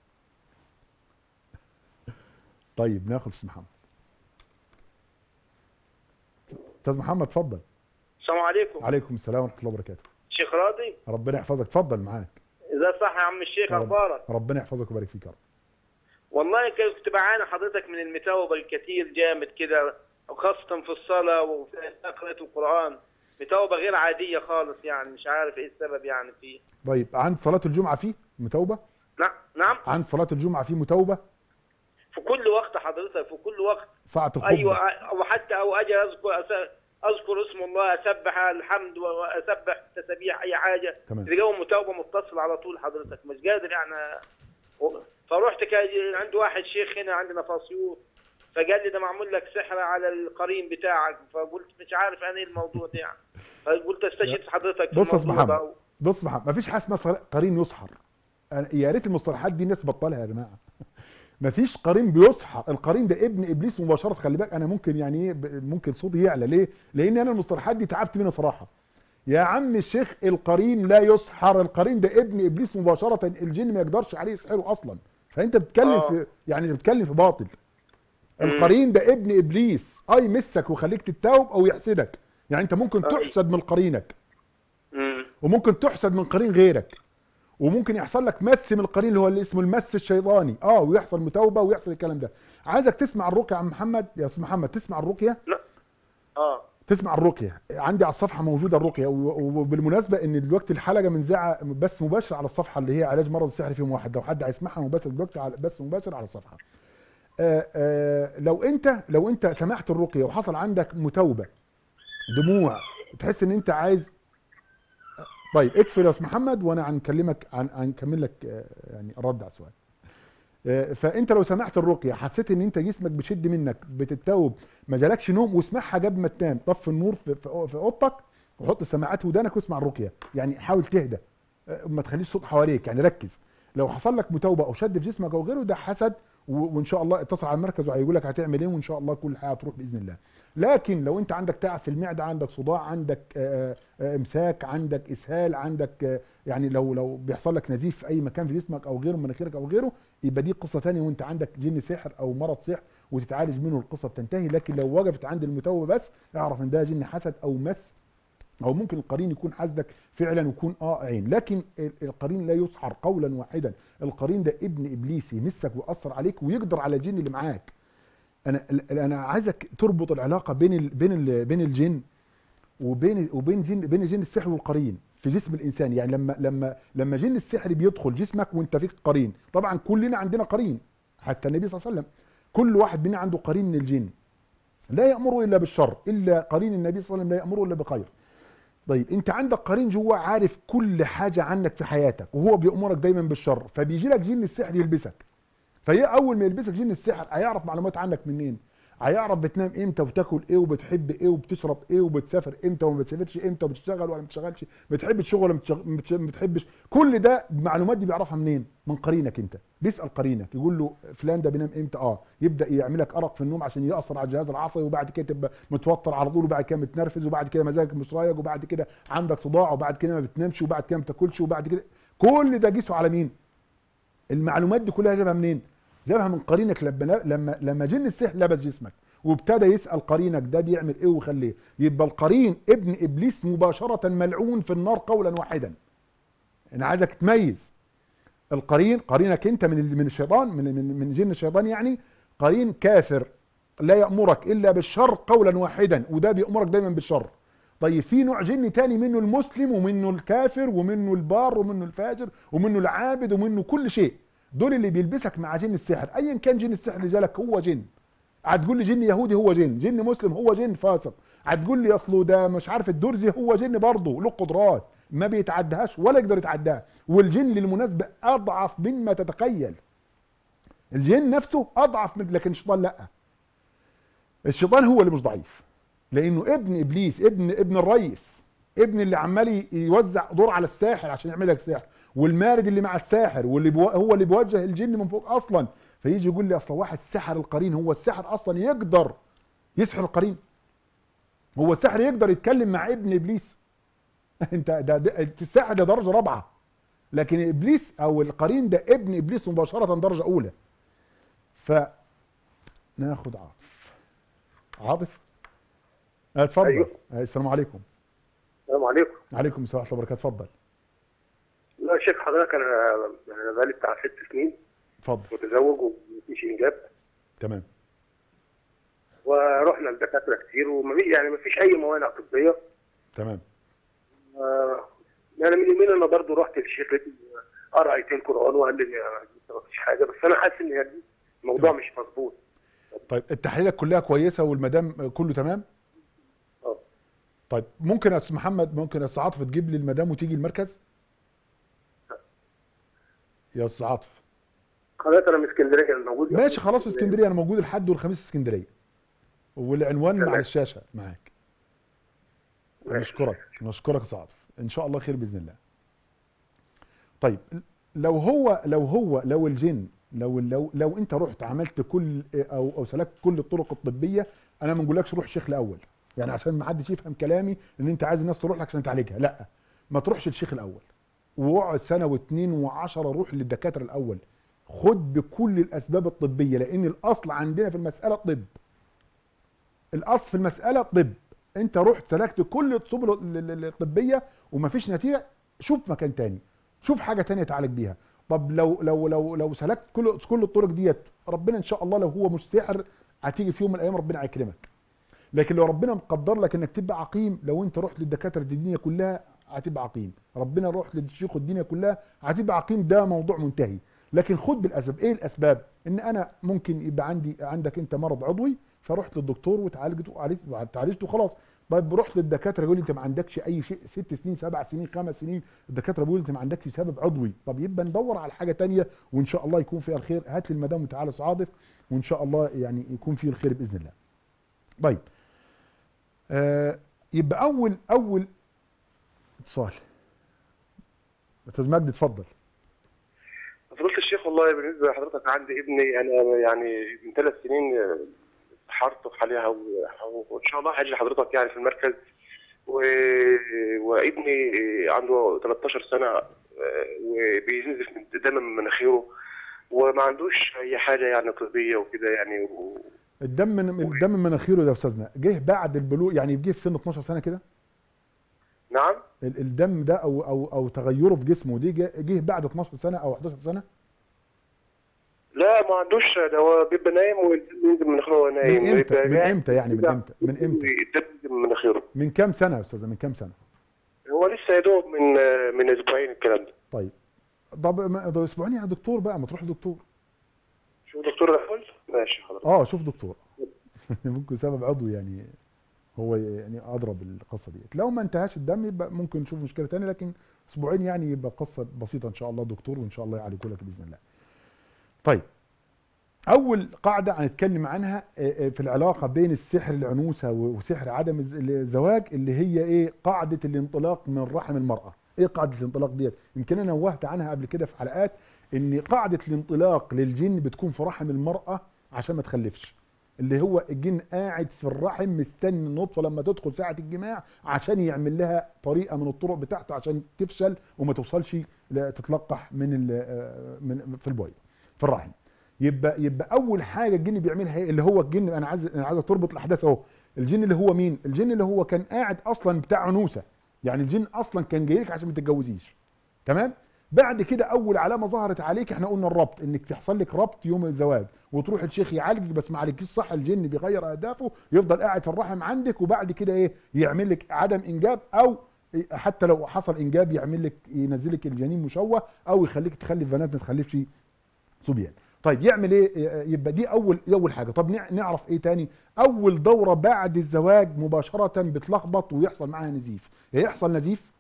طيب ناخد استاذ محمد استاذ محمد اتفضل السلام عليكم عليكم السلام ورحمه الله وبركاته شيخ راضي ربنا يحفظك اتفضل معاك ازاي صح يا عم الشيخ رب- اخبارك ربنا يحفظك ويبارك فيك يا رب والله كنت بعاني حضرتك من المتوبه الكتير جامد كده وخاصه في الصلاه وفي قراءه القران متوبه غير عاديه خالص يعني مش عارف ايه السبب يعني فيه طيب عند صلاه الجمعه فيه متوبه نعم نعم عند صلاه الجمعه فيه متوبه في كل وقت حضرتك في كل وقت ساعه الخطبه ايوه او حتى او اجي اذكر أس- اذكر اسم الله اسبح الحمد واسبح تسبيح اي حاجه تمام. تلاقيهم متوبه متصل على طول حضرتك مش قادر يعني و- فرحت كا- عند واحد شيخ هنا عندنا في اسيوط فقال لي ده معمول لك سحر على القرين بتاعك فقلت مش عارف انا ايه الموضوع ده يعني فقلت استشهد حضرتك في بص يا استاذ الموضوع محمد ده. بص يا محمد مفيش حاجه اسمها صلا- قرين يسحر أنا- يا ريت المصطلحات دي الناس بطلها يا جماعه مفيش قرين بيسحر القرين ده ابن ابليس مباشره خلي بالك انا ممكن يعني ايه ب- ممكن صوتي يعلى ليه لان انا المصطلحات دي تعبت منها صراحه يا عم الشيخ القرين لا يسحر القرين ده ابن ابليس مباشره الجن ما يقدرش عليه يسحره اصلا فانت بتتكلم آه. في يعني بتتكلم في باطل القرين ده ابن ابليس اه يمسك ويخليك تتوب او يحسدك يعني انت ممكن آه. تحسد من قرينك مم. وممكن تحسد من قرين غيرك وممكن يحصل لك مس من القرين اللي هو اللي اسمه المس الشيطاني اه ويحصل متوبه ويحصل الكلام ده عايزك تسمع الرقيه يا عم محمد يا استاذ محمد تسمع الرقيه لا اه تسمع الرقيه عندي على الصفحه موجوده الرقيه و- وبالمناسبه ان دلوقتي الحلقه منزعه بث مباشر على الصفحه اللي هي علاج مرض السحر في يوم واحد لو حد هيسمعها مباشر دلوقتي على بث مباشر على الصفحه آه آه لو انت لو انت سمعت الرقيه وحصل عندك متوبه دموع تحس ان انت عايز طيب اقفل يا استاذ محمد وانا هنكلمك عن هنكمل لك آه، يعني الرد على السؤال آه، فانت لو سمعت الرقيه حسيت ان انت جسمك بيشد منك بتتوب ما جالكش نوم واسمعها قبل ما تنام طفي النور في في في اوضتك وحط السماعات في ودانك واسمع الرقيه يعني حاول تهدى آه، ما تخليش صوت حواليك يعني ركز لو حصل لك متوبه او شد في جسمك او غيره ده حسد و- وان شاء الله اتصل على المركز وهيقول لك هتعمل ايه وان شاء الله كل حاجه هتروح باذن الله لكن لو انت عندك تعب في المعده عندك صداع عندك آه، آه، امساك عندك اسهال عندك آه، يعني لو لو بيحصل لك نزيف في اي مكان في جسمك او غيره مناخيرك او غيره يبقى دي قصه ثانيه وانت عندك جن سحر او مرض سحر وتتعالج منه القصه بتنتهي لكن لو وقفت عند المتوبه بس اعرف ان ده جن حسد او مس او ممكن القرين يكون حاسدك فعلا ويكون اه عين لكن ال- القرين لا يسحر قولا واحدا القرين ده ابن ابليس يمسك ويأثر عليك ويقدر على الجن اللي معاك انا ال- انا عايزك تربط العلاقه بين ال بين ال بين الجن وبين وبين جن بين جن السحر والقرين في جسم الانسان يعني لما لما لما جن السحر بيدخل جسمك وانت فيك قرين طبعا كلنا عندنا قرين حتى النبي صلى الله عليه وسلم كل واحد منا عنده قرين من الجن لا يأمره الا بالشر الا قرين النبي صلى الله عليه وسلم لا يأمره الا بخير طيب انت عندك قرين جوه عارف كل حاجه عنك في حياتك وهو بيأمرك دايما بالشر فبيجي لك جن السحر يلبسك فهي اول ما يلبسك جن السحر هيعرف معلومات عنك منين هيعرف بتنام امتى وتاكل ايه وبتحب ايه وبتشرب ايه وبتسافر امتى وما بتسافرش امتى وبتشتغل ولا ما بتشتغلش بتحب الشغل ولا بتشغ- ما بتش- ما بتحبش كل ده المعلومات دي بيعرفها منين من قرينك انت بيسال قرينك يقول له فلان ده بينام امتى اه يبدا يعمل لك ارق في النوم عشان ياثر على الجهاز العصبي وبعد كده تبقى متوتر على طول وبعد كده متنرفز وبعد كده مزاجك مش رايق وبعد كده عندك صداع وبعد كده ما بتنامش وبعد كده ما بتاكلش وبعد كده كل ده قيسه على مين المعلومات دي كلها جابها منين؟ جابها من قرينك لما لما لما جن السحر لبس جسمك وابتدى يسال قرينك ده بيعمل ايه ويخليه يبقى القرين ابن ابليس مباشره ملعون في النار قولا واحدا انا عايزك تميز القرين قرينك انت من ال- من الشيطان من من من جن الشيطان يعني قرين كافر لا يامرك الا بالشر قولا واحدا وده بيامرك دايما بالشر طيب في نوع جن تاني منه المسلم ومنه الكافر ومنه البار ومنه الفاجر ومنه العابد ومنه كل شيء دول اللي بيلبسك مع جن السحر ايا كان جن السحر اللي جالك هو جن هتقول لي جن يهودي هو جن جن مسلم هو جن فاسق هتقول لي اصله ده مش عارف الدرزي هو جن برضه له قدرات ما بيتعداهاش ولا يقدر يتعداها والجن للمناسبه اضعف مما تتخيل الجن نفسه اضعف من لكن الشيطان لا الشيطان هو اللي مش ضعيف لانه ابن ابليس ابن ابن الريس ابن اللي عمال يوزع دور على الساحر عشان يعمل لك سحر والمارد اللي مع الساحر واللي بو... هو اللي بيوجه الجن من فوق اصلا فيجي يقول لي اصلا واحد سحر القرين هو السحر اصلا يقدر يسحر القرين هو السحر يقدر يتكلم مع ابن ابليس انت ده, ده السحر ده درجه رابعه لكن ابليس او القرين ده ابن ابليس مباشره درجه اولى ف ناخد عاطف عاطف آه، اتفضل أيوه. آه، السلام عليكم السلام عليكم عليكم السلام ورحمه الله وبركاته اتفضل لا شيخ حضرتك انا انا بقالي بتاع ست سنين اتفضل متزوج ومفيش انجاب تمام ورحنا لدكاتره كتير وما يعني ما فيش اي موانع طبيه تمام آه، يعني من يومين انا برضو رحت للشيخ لقيت قرا ايتين قران وقال لي ما فيش حاجه بس انا حاسس ان هي دي الموضوع مش مظبوط طيب التحليلات كلها كويسه والمدام كله تمام اه طيب ممكن يا استاذ محمد ممكن يا استاذ عاطف تجيب لي المدام وتيجي المركز يا استاذ عاطف حضرتك انا من اسكندريه أنا موجود ماشي خلاص في اسكندريه انا موجود الحد والخميس في اسكندريه والعنوان مع تمام. الشاشه معاك ماشي. نشكرك نشكرك يا استاذ عاطف ان شاء الله خير باذن الله طيب لو هو لو هو لو الجن لو لو لو انت رحت عملت كل او او سلكت كل الطرق الطبيه انا ما بقولكش روح شيخ الاول يعني عشان ما حدش يفهم كلامي ان انت عايز الناس تروح لك عشان تعالجها لا ما تروحش للشيخ الاول واقعد سنه واثنين وعشرة روح للدكاتره الاول خد بكل الاسباب الطبيه لان الاصل عندنا في المساله طب الاصل في المساله طب انت رحت سلكت كل السبل ال- ال- الطبيه ومفيش نتيجه شوف مكان تاني شوف حاجه تانية تعالج بيها طب لو لو لو لو سلكت كل كل الطرق ديت ربنا ان شاء الله لو هو مش سحر هتيجي في يوم من الايام ربنا هيكرمك لكن لو ربنا مقدر لك انك تبقى عقيم لو انت رحت للدكاتره الدينيه كلها هتبقى عقيم ربنا روح للشيوخ الدينيه كلها هتبقى عقيم ده موضوع منتهي لكن خد بالاسباب ايه الاسباب ان انا ممكن يبقى عندي عندك انت مرض عضوي فرحت للدكتور وتعالجت وعالجت وتعالجت وخلاص طيب رحت للدكاتره يقول لي انت ما عندكش اي شيء ست سنين سبع سنين خمس سنين الدكاتره بيقولوا انت ما عندكش سبب عضوي طب يبقى ندور على حاجه تانية وان شاء الله يكون فيها الخير هات لي المدام وتعالى صادف وان شاء الله يعني يكون فيه الخير باذن الله طيب آه يبقى اول اول اتصال استاذ مجدي اتفضل فضيلة الشيخ والله بالنسبه لحضرتك عندي ابني انا يعني من ثلاث سنين آه، اتحرت عليها و- وان شاء الله هاجي لحضرتك يعني في المركز و... وابني عنده 13 سنه آه، وبينزف من دم من مناخيره وما عندوش اي حاجه يعني طبيه وكده يعني و... الدم من الدم من مناخيره ده يا استاذنا جه بعد البلوغ يعني جه في سن 12 سنه كده نعم ال- الدم ده او او او تغيره في جسمه دي جه جه بعد 12 سنه او 11 سنه لا ما عندوش ده هو بيبقى نايم والدم ينزل من مناخيره وهو نايم من امتى ويبقى من قاعد امتى يعني من كده امتى من امتى الدم ينزل من مناخيره من كام سنه يا استاذه من كام سنه هو لسه يا دوب من من اسبوعين الكلام ده طيب طب ما- ده اسبوعين يعني دكتور بقى ما تروح لدكتور شوف دكتور الاول ماشي حضرتك اه شوف دكتور ممكن سبب عضوي يعني هو يعني اضرب القصه ديت لو ما انتهاش الدم يبقى ممكن نشوف مشكله ثانيه لكن اسبوعين يعني يبقى قصه بسيطه ان شاء الله دكتور وان شاء الله يعالجه لك باذن الله طيب اول قاعده هنتكلم عنها آه، آه، في العلاقه بين السحر العنوسه وسحر عدم الز- الزواج اللي هي ايه قاعده الانطلاق من رحم المراه ايه قاعده الانطلاق ديت يمكن انا نوهت عنها قبل كده في حلقات ان قاعده الانطلاق للجن بتكون في رحم المراه عشان ما تخلفش اللي هو الجن قاعد في الرحم مستني النطفه لما تدخل ساعه الجماع عشان يعمل لها طريقه من الطرق بتاعته عشان تفشل وما توصلش لا تتلقح من ال- آه، من في البويضه في الرحم يبقى يبقى اول حاجه الجن بيعملها ايه اللي هو الجن انا عايز انا عايز تربط الاحداث اهو الجن اللي هو مين الجن اللي هو كان قاعد اصلا بتاع عنوسه يعني الجن اصلا كان جاي لك عشان ما تتجوزيش تمام بعد كده اول علامه ظهرت عليك احنا قلنا الربط انك تحصل لك ربط يوم الزواج وتروح الشيخ يعالجك بس ما عليكيش صح الجن بيغير اهدافه يفضل قاعد في الرحم عندك وبعد كده ايه يعمل لك عدم انجاب او حتى لو حصل انجاب يعمل لك ينزل لك الجنين مشوه او يخليك تخلف بنات ما تخلفش صبيان طيب يعمل ايه يبقى دي اول دي اول حاجه طب نع- نعرف ايه تاني اول دوره بعد الزواج مباشره بتلخبط ويحصل معاها نزيف يحصل نزيف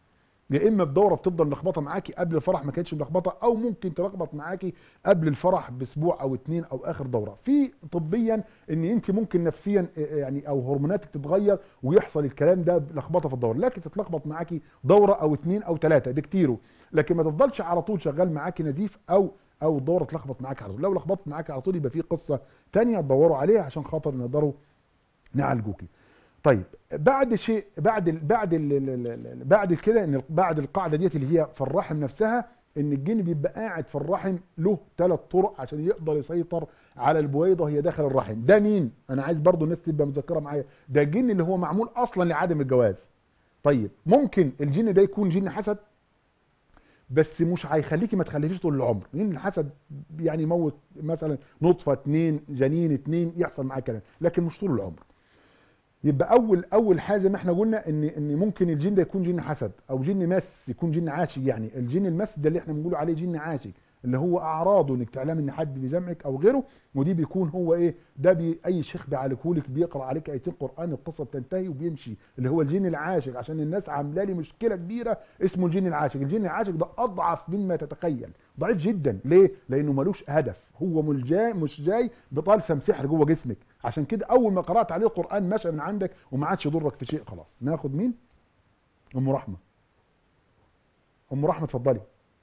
يا اما بدوره بتفضل ملخبطه معاكي قبل الفرح ما كانتش ملخبطه او ممكن تلخبط معاكي قبل الفرح باسبوع او اتنين او اخر دوره في طبيا ان انت ممكن نفسيا آه، يعني او هرموناتك تتغير ويحصل الكلام ده لخبطه في الدوره لكن تتلخبط معاكي دوره او اتنين او ثلاثه بكتيره لكن ما تفضلش على طول شغال معاكي نزيف او او الدوره تلخبط معاكي على طول لو لخبطت معاكي على طول يبقى في قصه تانية تدوروا عليها عشان خاطر نقدروا نعالجوكي طيب بعد شيء بعد ال بعد ال ال ال بعد كده ان بعد القاعده ديت اللي هي في الرحم نفسها ان الجن بيبقى قاعد في الرحم له ثلاث طرق عشان يقدر يسيطر على البويضه هي داخل الرحم ده مين انا عايز برضو الناس تبقى متذكره معايا ده الجن اللي هو معمول اصلا لعدم الجواز طيب ممكن الجن ده يكون جن حسد بس مش هيخليكي ما تخلفيش طول العمر لان الحسد يعني يموت مثلا نطفه اتنين جنين اتنين يحصل معاه كلام لكن مش طول العمر يبقى اول اول حاجه زي ما احنا قلنا ان ان ممكن الجن ده يكون جن حسد او جن مس يكون جن عاشق يعني الجن المس ده اللي احنا بنقول عليه جن عاشق اللي هو اعراضه انك تعلم ان حد بيجمعك او غيره ودي بيكون هو ايه ده بي اي شيخ بيعالجهولك بيقرا عليك ايتين قران القصه بتنتهي وبيمشي اللي هو الجن العاشق عشان الناس عامله لي مشكله كبيره اسمه الجن العاشق الجن العاشق ده اضعف مما تتخيل ضعيف جدا ليه لانه ملوش هدف هو مش جاي مش جاي بطلسم سحر جوه جسمك عشان كده اول ما قرات عليه القران مشى من عندك وما عادش يضرك في شيء خلاص ناخد مين ام رحمه ام رحمه اتفضلي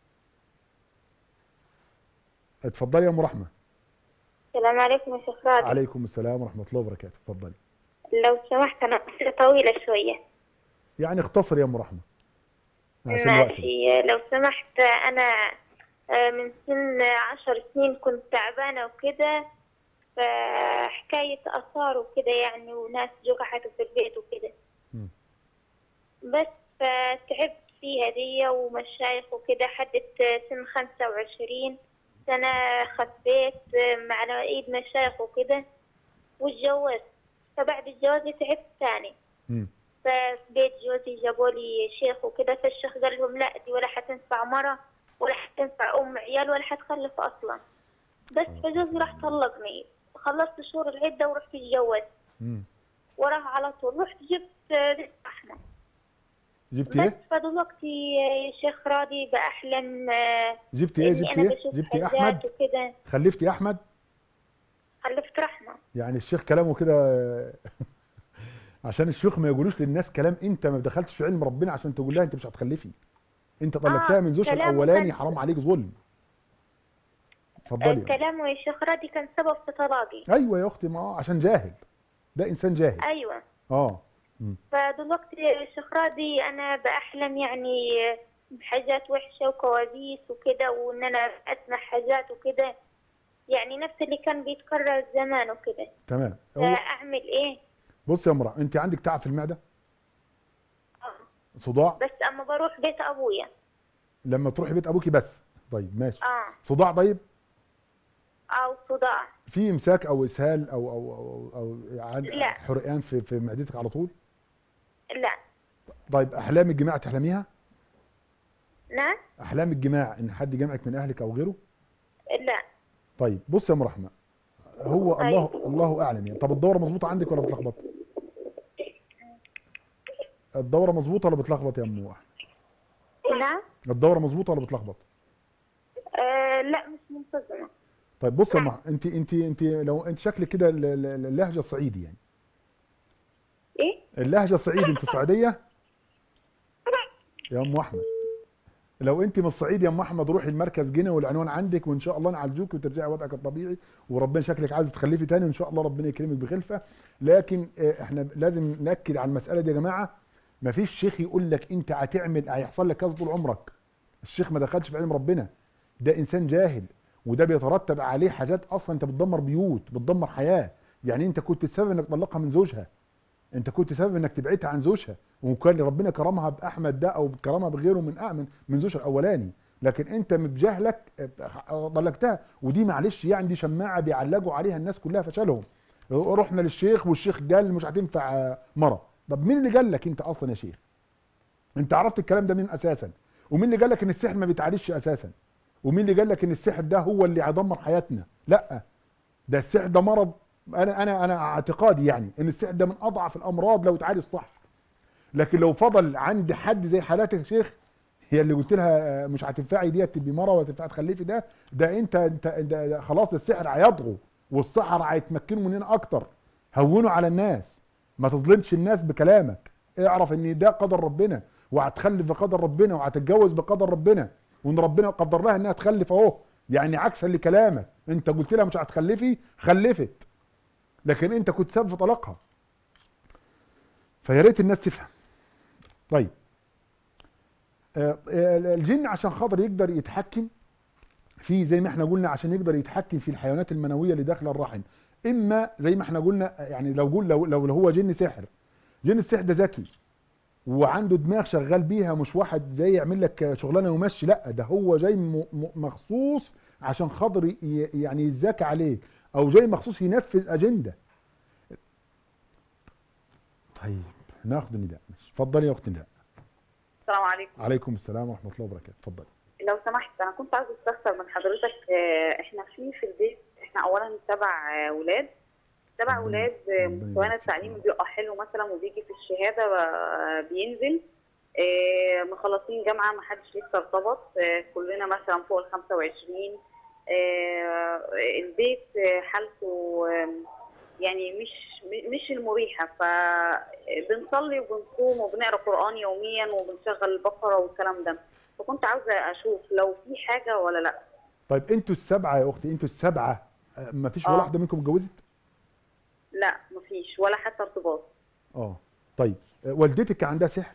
اتفضلي يا ام رحمه السلام عليكم يا شيخ راضي عليكم السلام ورحمه الله وبركاته اتفضلي لو سمحت أنا قصة طويلة شوية يعني اختصر يا ام رحمه عشان الوقت بس. ماشي لو سمحت أنا آه، من سن عشر سنين كنت تعبانة وكده فحكاية آثار وكده يعني وناس جرحتوا في البيت وكده مم. بس فتعبت فيها دي ومشايخ وكده حدت سن خمسة وعشرين سنة خفيت مع ايد مشايخ وكده واتجوزت فبعد الجواز تعبت تاني مم. ففي بيت جوزي جابوا لي شيخ وكده فالشيخ قال لهم لا دي ولا حتنفع مرة ولا حتنفع أم عيال ولا حتخلف أصلا بس فجوزي راح طلقني خلصت شهور العدة ورحت اتجوزت مم. وراه على طول رحت جبت آه، أحمد جبتي بس ايه فدلوقتي يا شيخ راضي بأحلم آه، جبتي ايه إني جبتي أنا ايه بشوف جبتي حاجات احمد وكده خلفتي احمد خلفت رحمة يعني الشيخ كلامه كده عشان الشيوخ ما يقولوش للناس كلام انت ما دخلتش في علم ربنا عشان تقول لها انت مش هتخلفي انت طلقتها من زوجها كلامه الاولاني كان- حرام عليك ظلم اتفضلي كلامه يا شيخ راضي كان سبب في طلاقي ايوه يا اختي ما هو عشان جاهل ده انسان جاهل أيوة اه مم. فدلوقتي يا شيخ راضي أنا بأحلم يعني بحاجات وحشة وكوابيس وكده وإن أنا أسمع حاجات وكده يعني نفس اللي كان بيتكرر زمان وكده تمام هو فأعمل إيه؟ بص يا امرأة انت عندك تعب في المعده آه. صداع بس أما بروح بيت أبويا لما تروحي بيت ابوكي بس طيب ماشي آه صداع طيب أو صداع في امساك او اسهال او او او, أو عند لا. حرقان في في معدتك على طول لا طيب احلام الجماع تحلميها نعم احلام الجماع ان حد جمعك من اهلك او غيره لا طيب بص يا ام رحمه هو أيوة. الله الله اعلم يعني طب الدوره مظبوطه عندك ولا بتلخبط الدوره مظبوطه ولا بتلخبط يا ام واحد نعم الدوره مظبوطه ولا بتلخبط آه لا مش منتظمة طيب بص يا ام واحد، انت انت انت لو انت شكلك كده ال- ال- اللهجه صعيدي يعني إيه؟ اللهجه صعيدي انت صعيديه يا ام احمد لو انت من الصعيد يا ام احمد روحي المركز جنة والعنوان عندك وان شاء الله نعالجوك وترجعي وضعك الطبيعي وربنا شكلك عايز تخلفي تاني وان شاء الله ربنا يكرمك بخلفه لكن آه، احنا لازم ناكد على المساله دي يا جماعه مفيش شيخ يقول لك انت هتعمل هيحصل لك كذا طول عمرك الشيخ ما دخلش في علم ربنا ده انسان جاهل وده بيترتب عليه حاجات اصلا انت بتدمر بيوت بتدمر حياه يعني انت كنت السبب انك تطلقها من زوجها انت كنت سبب انك تبعدها عن زوجها وكان ربنا كرمها باحمد ده او كرمها بغيره من أأمن من زوجها الاولاني لكن انت بجهلك اه، طلقتها ودي معلش يعني دي شماعه بيعلقوا عليها الناس كلها فشلهم رحنا للشيخ والشيخ قال مش هتنفع اه، مره طب مين اللي قال لك انت اصلا يا شيخ انت عرفت الكلام ده مين اساسا ومين اللي قال لك ان السحر ما بيتعالجش اساسا ومين اللي قال لك ان السحر ده هو اللي هيدمر حياتنا لا ده السحر ده مرض انا انا انا اعتقادي يعني ان السحر ده من اضعف الامراض لو اتعالج صح لكن لو فضل عند حد زي حالاتك يا شيخ هي اللي قلت لها آه، مش هتنفعي ديت تبقي مره ولا تنفعي تخلفي ده ده انت انت ده ده خلاص السحر هيطغوا والسحر هيتمكنوا مننا اكتر هونوا على الناس ما تظلمش الناس بكلامك اعرف ان ده قدر ربنا وهتخلف بقدر ربنا وهتتجوز بقدر ربنا وان ربنا قدر لها انها تخلف اهو يعني عكسا لكلامك انت قلت لها مش هتخلفي خلفت لكن انت كنت سبب في طلاقها فيا ريت الناس تفهم طيب آه، آه، الجن عشان خاطر يقدر يتحكم في زي ما احنا قلنا عشان يقدر يتحكم في الحيوانات المنويه اللي داخله الرحم اما زي ما احنا قلنا آه، يعني لو قول لو, لو هو جن سحر جن السحر ده ذكي وعنده دماغ شغال بيها مش واحد جاي يعمل لك شغلانه ويمشي لا ده هو جاي م- م- مخصوص عشان خاطر ي- يعني يزاك عليك او جاي مخصوص ينفذ اجنده طيب ناخد نداء ماشي اتفضلي يا اخت نداء السلام عليكم عليكم السلام ورحمه الله وبركاته اتفضلي لو سمحت انا كنت عايزه استفسر من حضرتك آه، احنا في في البيت احنا اولا سبع آه، ولاد سبع ربنا- ولاد آه، ربنا مستوانا يبارك فيك. التعليمي بيبقى حلو مثلا وبيجي في الشهاده آه، بينزل آه، مخلصين جامعه ما حدش لسه ارتبط آه، كلنا مثلا فوق ال 25 آه، البيت آه، حالته آم، يعني مش مش المريحه فبنصلي وبنصوم وبنقرا قران يوميا وبنشغل البقره والكلام ده فكنت عاوزه اشوف لو في حاجه ولا لا طيب انتوا السبعه يا اختي انتوا السبعه ما فيش ولا آه. واحده منكم اتجوزت لا مفيش ولا حتى ارتباط اه طيب آه، والدتك كان عندها سحر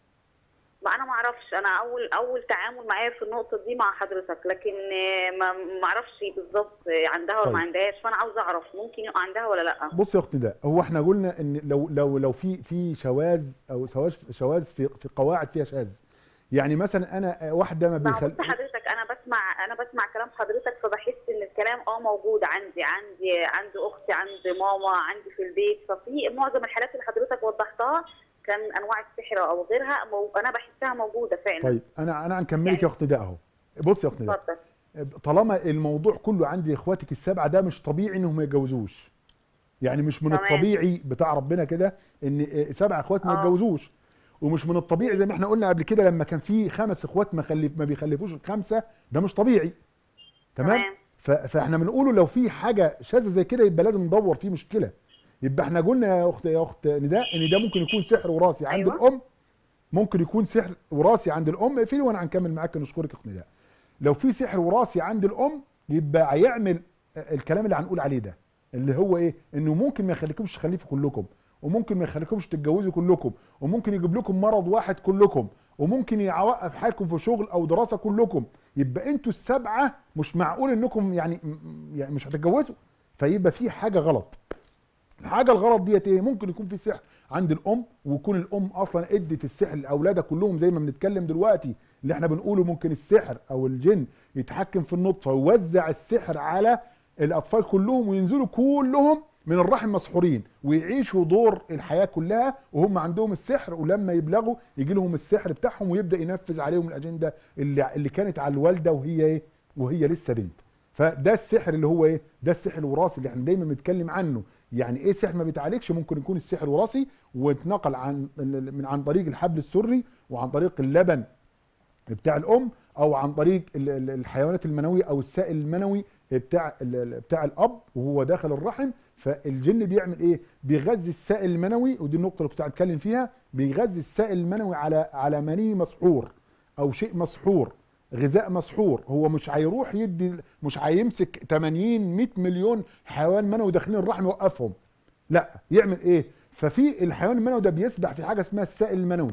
ما انا ما اعرفش انا اول اول تعامل معايا في النقطه دي مع حضرتك لكن آه، ما ما اعرفش بالظبط آه، عندها ولا طيب. ما عندهاش فانا عاوزه اعرف ممكن يبقى عندها ولا لا بص يا اختي ده هو احنا قلنا ان لو لو لو في في شواذ او شواذ شواذ في في قواعد فيها شاذ يعني مثلا انا آه، واحده ما ما هو بيخل بص حضرتك انا بسمع انا بسمع كلام حضرتك فبحس ان الكلام اه موجود عندي عندي عند اختي عند ماما عندي في البيت ففي معظم الحالات اللي حضرتك وضحتها كان انواع السحر او غيرها مو... انا بحسها موجوده فعلا طيب انا انا هنكملك يعني- يا اختي ده اهو بص يا اختي ده اتفضل طالما الموضوع كله عند اخواتك السبعه ده مش طبيعي انهم ما يتجوزوش يعني مش من تمام. الطبيعي بتاع ربنا كده ان آه، سبع اخوات ما آه. يتجوزوش ومش من الطبيعي زي ما احنا قلنا قبل كده لما كان في خمس اخوات ما خلف ما بيخلفوش الخمسه ده مش طبيعي تمام تمام. ف- فاحنا بنقوله لو في حاجه شاذه زي كده يبقى لازم ندور في مشكله يبقى احنا قلنا يا اخت يا اخت نداء ان ده ممكن يكون سحر وراثي عند أيوة. الام ممكن يكون سحر وراثي عند الام اقفلي وانا هنكمل معاك نشكرك يا اخت نداء لو في سحر وراثي عند الام يبقى هيعمل الكلام اللي هنقول عليه ده اللي هو ايه انه ممكن ما يخليكمش تخلفوا كلكم وممكن ما يخليكمش تتجوزوا كلكم وممكن يجيب لكم مرض واحد كلكم وممكن يوقف حالكم في شغل او دراسه كلكم يبقى انتوا السبعه مش معقول انكم يعني يعني مش هتتجوزوا فيبقى في حاجه غلط الحاجه الغلط ديت ايه ممكن يكون في سحر عند الام ويكون الام اصلا ادت السحر لاولادها كلهم زي ما بنتكلم دلوقتي اللي احنا بنقوله ممكن السحر او الجن يتحكم في النطفه ويوزع السحر على الاطفال كلهم وينزلوا كلهم من الرحم مسحورين ويعيشوا دور الحياه كلها وهم عندهم السحر ولما يبلغوا يجي لهم السحر بتاعهم ويبدا ينفذ عليهم الاجنده اللي اللي كانت على الوالده وهي ايه وهي لسه بنت فده السحر اللي هو ايه ده السحر الوراثي اللي احنا دايما بنتكلم عنه يعني ايه سحر ما بيتعالجش ممكن يكون السحر وراثي واتنقل عن من عن طريق الحبل السري وعن طريق اللبن بتاع الام او عن طريق ال- ال- الحيوانات المنويه او السائل المنوي بتاع ال- ال- بتاع الاب وهو داخل الرحم فالجن بيعمل ايه بيغذي السائل المنوي ودي النقطه اللي كنت هتكلم فيها بيغذي السائل المنوي على على مني مسحور او شيء مسحور غذاء مسحور هو مش هيروح يدي مش هيمسك 80 100 مليون حيوان منوي داخلين الرحم يوقفهم لا يعمل ايه ففي الحيوان المنوي ده بيسبح في حاجه اسمها السائل المنوي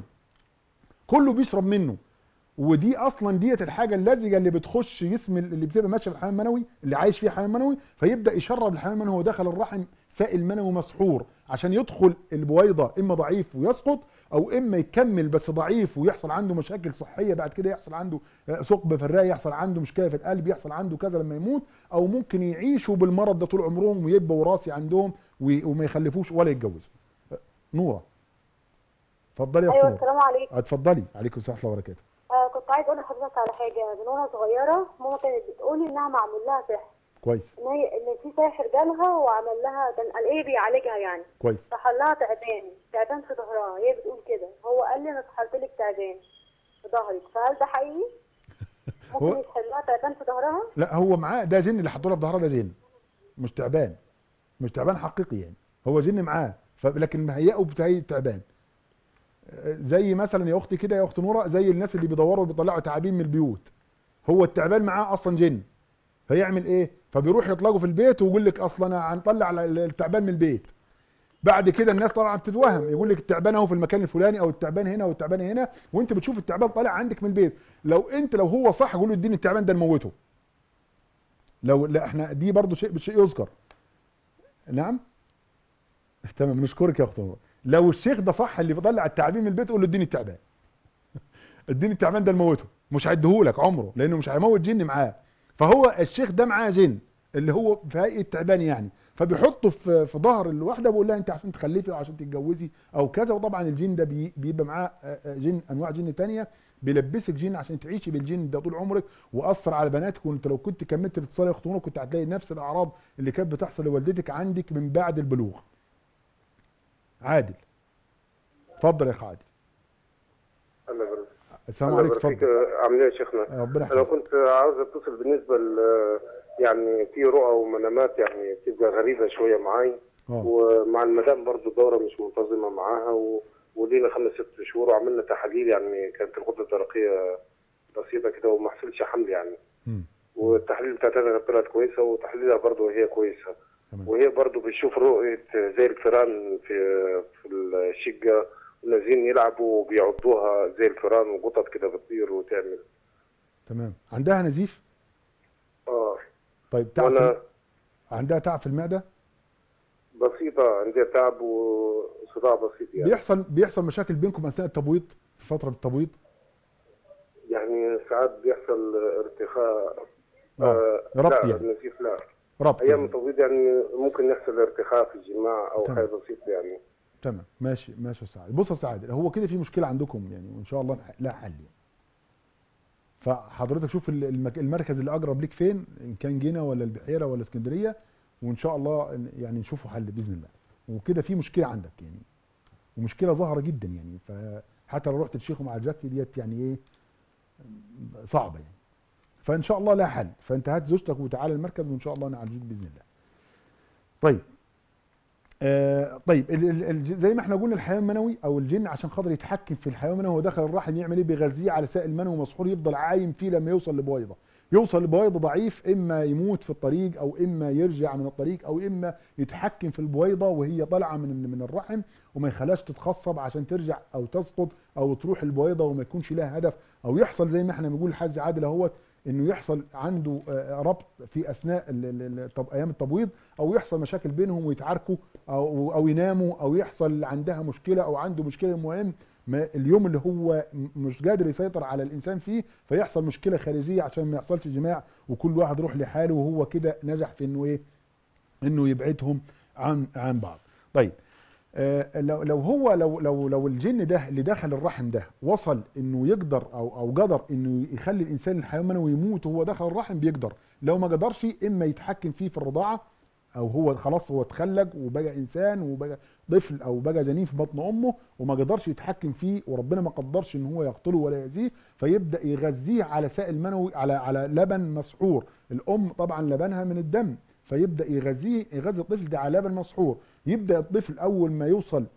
كله بيشرب منه ودي اصلا ديت الحاجه اللزجه اللي بتخش جسم اللي بتبقى ماشيه في الحيوان المنوي اللي عايش فيه الحيوان المنوي فيبدا يشرب الحيوان المنوي وهو داخل الرحم سائل منوي مسحور عشان يدخل البويضه اما ضعيف ويسقط او اما يكمل بس ضعيف ويحصل عنده مشاكل صحيه بعد كده يحصل عنده آه، ثقب في الرئه يحصل عنده مشكله في القلب يحصل عنده كذا لما يموت او ممكن يعيشوا بالمرض ده طول عمرهم ويبقى وراثي عندهم وي- وما يخلفوش ولا يتجوزوا آه، نوره اتفضلي يا اختي ايوه نورة. السلام عليكم اتفضلي عليكم السلام ورحمه الله وبركاته آه كنت عايز اقول لحضرتك على حاجه من وانا صغيره ماما كانت بتقول لي انها معمول لها سحر كويس ان هي ان في ساحر جالها وعمل لها كان قال ايه بيعالجها يعني كويس صح لها تعبان تعبان في ظهرها هي بتقول كده هو قال لي انا سحرت لك تعبان في ظهري فهل ده حقيقي؟ هو- ممكن يحصل لها تعبان في ظهرها؟ لا هو معاه ده جن اللي حطوا لها في ظهرها ده جن مش تعبان مش تعبان حقيقي يعني هو جن معاه ف- لكن مهيئه بتهيئ تعبان آه، زي مثلا يا اختي كده يا اخت نوره زي الناس اللي بيدوروا وبيطلعوا تعابين من البيوت هو التعبان معاه اصلا جن فيعمل ايه فبيروح يطلقوا في البيت ويقول لك اصلا انا هنطلع التعبان من البيت بعد كده الناس طبعا بتتوهم يقول لك التعبان اهو في المكان الفلاني او التعبان هنا والتعبان هنا وانت بتشوف التعبان طالع عندك من البيت لو انت لو هو صح قول له اديني التعبان ده نموته لو لا احنا دي برضو شيء شيء يذكر نعم تمام نشكرك يا اخت نور. لو الشيخ ده صح اللي بيطلع التعابين من البيت قول له اديني التعبان اديني التعبان ده نموته مش هيديهولك عمره لانه مش هيموت جن معاه فهو الشيخ ده معاه جن اللي هو في هيئه تعبان يعني فبيحطه في في ظهر الواحده بيقول لها انت عشان تخلفي او عشان تتجوزي او كذا وطبعا الجن ده بي- بيبقى معاه آه، آه، جن انواع جن تانية بيلبسك جن عشان تعيشي بالجن ده طول عمرك واثر على بناتك وانت لو كنت كملت الاتصال يا اخت نور كنت هتلاقي نفس الاعراض اللي كانت بتحصل لوالدتك عندك من بعد البلوغ عادل اتفضل يا اخ عادل الله يبارك السلام الله عليكم يبارك فيك اتفضل عامل ايه يا شيخنا؟ ربنا انا يحفظك كنت عاوز اتصل بالنسبه ل يعني في رؤى ومنامات يعني بتبقى غريبه شويه معاي اه ومع المدام برضو الدوره مش منتظمه معاها و... ولينا خمس ست شهور وعملنا تحاليل يعني كانت الغده الدرقيه بسيطه كده وما حصلش حمل يعني مم. والتحاليل بتاعتها طلعت كويسه وتحاليلها برضو هي كويسه تمام وهي برضو بتشوف رؤيه زي الفيران في في الشقه ونازلين يلعبوا وبيعضوها زي الفيران وقطط كده بتطير وتعمل تمام عندها نزيف اه طيب تعب وانا في... عندها تعب في المعده بسيطه عندي تعب وصداع بسيط يعني بيحصل بيحصل مشاكل بينكم اثناء التبويض في فتره التبويض يعني ساعات بيحصل ارتخاء اه ربط لا يعني النزيف لا ربط ايام يعني. التبويض يعني ممكن يحصل ارتخاء في الجماع او تمام. حاجه بسيطه يعني تمام ماشي ماشي يا سعد بص يا سعد هو كده في مشكله عندكم يعني وان شاء الله نح- لها حل يعني. فحضرتك شوف ال- المك... المركز اللي اقرب ليك فين ان كان جنة ولا البحيره ولا اسكندريه وان شاء الله إن- يعني نشوفوا حل باذن الله وكده في مشكله عندك يعني ومشكله ظاهره جدا يعني فحتى لو رحت للشيخ مع الجاك ديت يعني ايه صعبه يعني فان شاء الله لها حل فانت هات زوجتك وتعالى المركز وان شاء الله نعالجك باذن الله طيب آه طيب ال ال ال زي ما احنا قلنا الحيوان المنوي او الجن عشان خاطر يتحكم في الحيوان المنوي هو داخل الرحم يعمل ايه بيغذيه على سائل منوي مسحور يفضل عايم فيه لما يوصل لبويضه يوصل لبويضه ضعيف اما يموت في الطريق او اما يرجع من الطريق او اما يتحكم في البويضه وهي طالعه من من الرحم وما يخليهاش تتخصب عشان ترجع او تسقط او تروح البويضه وما يكونش لها هدف او يحصل زي ما احنا بنقول الحاج عادل اهوت انه يحصل عنده آه، ربط في اثناء ال- ال- ال- طب ايام التبويض او يحصل مشاكل بينهم ويتعاركوا او او يناموا او يحصل عندها مشكله او عنده مشكله المهم ما اليوم اللي هو م- مش قادر يسيطر على الانسان فيه فيحصل مشكله خارجيه عشان ما يحصلش جماع وكل واحد يروح لحاله وهو كده نجح في انه ايه انه يبعدهم عن عن بعض طيب آه، لو لو هو لو لو لو الجن ده اللي دخل الرحم ده وصل انه يقدر او او قدر انه يخلي الانسان الحيوان المنوي يموت وهو دخل الرحم بيقدر لو ما قدرش اما يتحكم فيه في الرضاعه او هو خلاص هو اتخلق وبقى انسان وبقى طفل او بقى جنين في بطن امه وما قدرش يتحكم فيه وربنا ما قدرش ان هو يقتله ولا يأذيه فيبدا يغذيه على سائل منوي على على لبن مسحور الام طبعا لبنها من الدم فيبدا يغذيه يغذي الطفل ده على لبن مسحور يبدا الطفل اول ما يوصل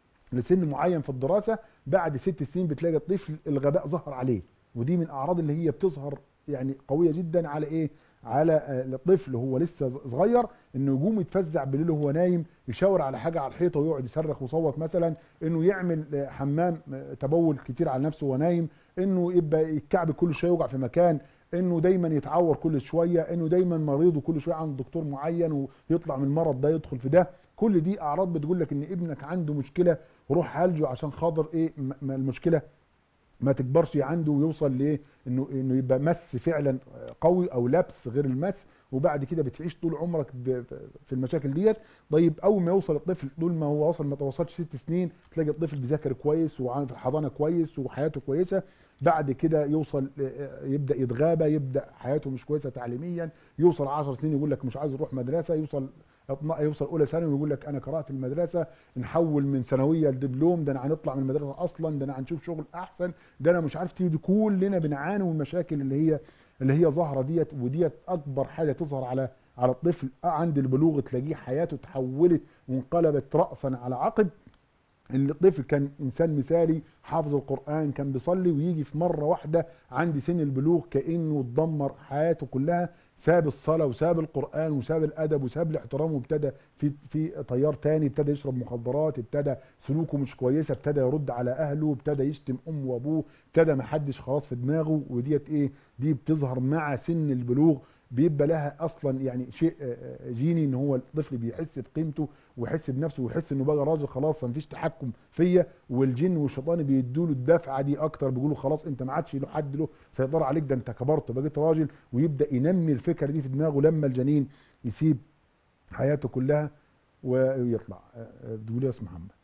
لسن معين في الدراسه بعد ست سنين بتلاقي الطفل الغباء ظهر عليه ودي من الاعراض اللي هي بتظهر يعني قويه جدا على ايه على آه، الطفل وهو لسه صغير انه يقوم يتفزع بالليل وهو نايم يشاور على حاجه على الحيطه ويقعد يصرخ ويصوت مثلا انه يعمل آه، حمام آه، تبول كتير على نفسه وهو نايم انه يبقى الكعب كل شويه يوجع في مكان انه دايما يتعور كل شويه انه دايما مريض وكل شويه عند دكتور معين ويطلع من المرض ده يدخل في ده كل دي اعراض بتقول لك ان ابنك عنده مشكله روح عالجه عشان خاطر ايه م- ما المشكله ما تكبرش عنده ويوصل لايه انه انه يبقى مس فعلا قوي او لبس غير المس وبعد كده بتعيش طول عمرك ب- في المشاكل ديت طيب اول ما يوصل الطفل طول ما هو وصل ما توصلش ست سنين تلاقي الطفل بيذاكر كويس وعامل في الحضانه كويس وحياته كويسه بعد كده يوصل آه، يبدا يتغابى يبدا حياته مش كويسه تعليميا يوصل 10 سنين يقول لك مش عايز اروح مدرسه يوصل اطنا- يوصل اولى ثانوي ويقول لك انا كرهت المدرسه نحول من ثانويه لدبلوم ده انا هنطلع من المدرسه اصلا ده انا هنشوف شغل احسن ده انا مش عارف تيجي كلنا بنعاني من المشاكل اللي هي اللي هي ظاهره ديت وديت اكبر حاجه تظهر على على الطفل عند البلوغ تلاقيه حياته تحولت وانقلبت راسا على عقب ان الطفل كان انسان مثالي حافظ القران كان بيصلي ويجي في مره واحده عند سن البلوغ كانه اتدمر حياته كلها ساب الصلاه وساب القران وساب الادب وساب الاحترام وابتدى في في تيار تاني ابتدى يشرب مخدرات ابتدى سلوكه مش كويسه ابتدى يرد على اهله ابتدى يشتم امه وابوه ابتدى ما حدش خلاص في دماغه وديت ايه دي بتظهر مع سن البلوغ بيبقى لها اصلا يعني شيء آه، آه، جيني ان هو الطفل بيحس بقيمته ويحس بنفسه ويحس انه بقى راجل خلاص مفيش تحكم فيا والجن والشيطان بيدوا له الدفعه دي اكتر بيقولوا خلاص انت ما عادش له حد له سيطره عليك ده انت كبرت بقيت راجل ويبدا ينمي الفكره دي في دماغه لما الجنين يسيب حياته كلها ويطلع آه، آه، بتقول يا اسم محمد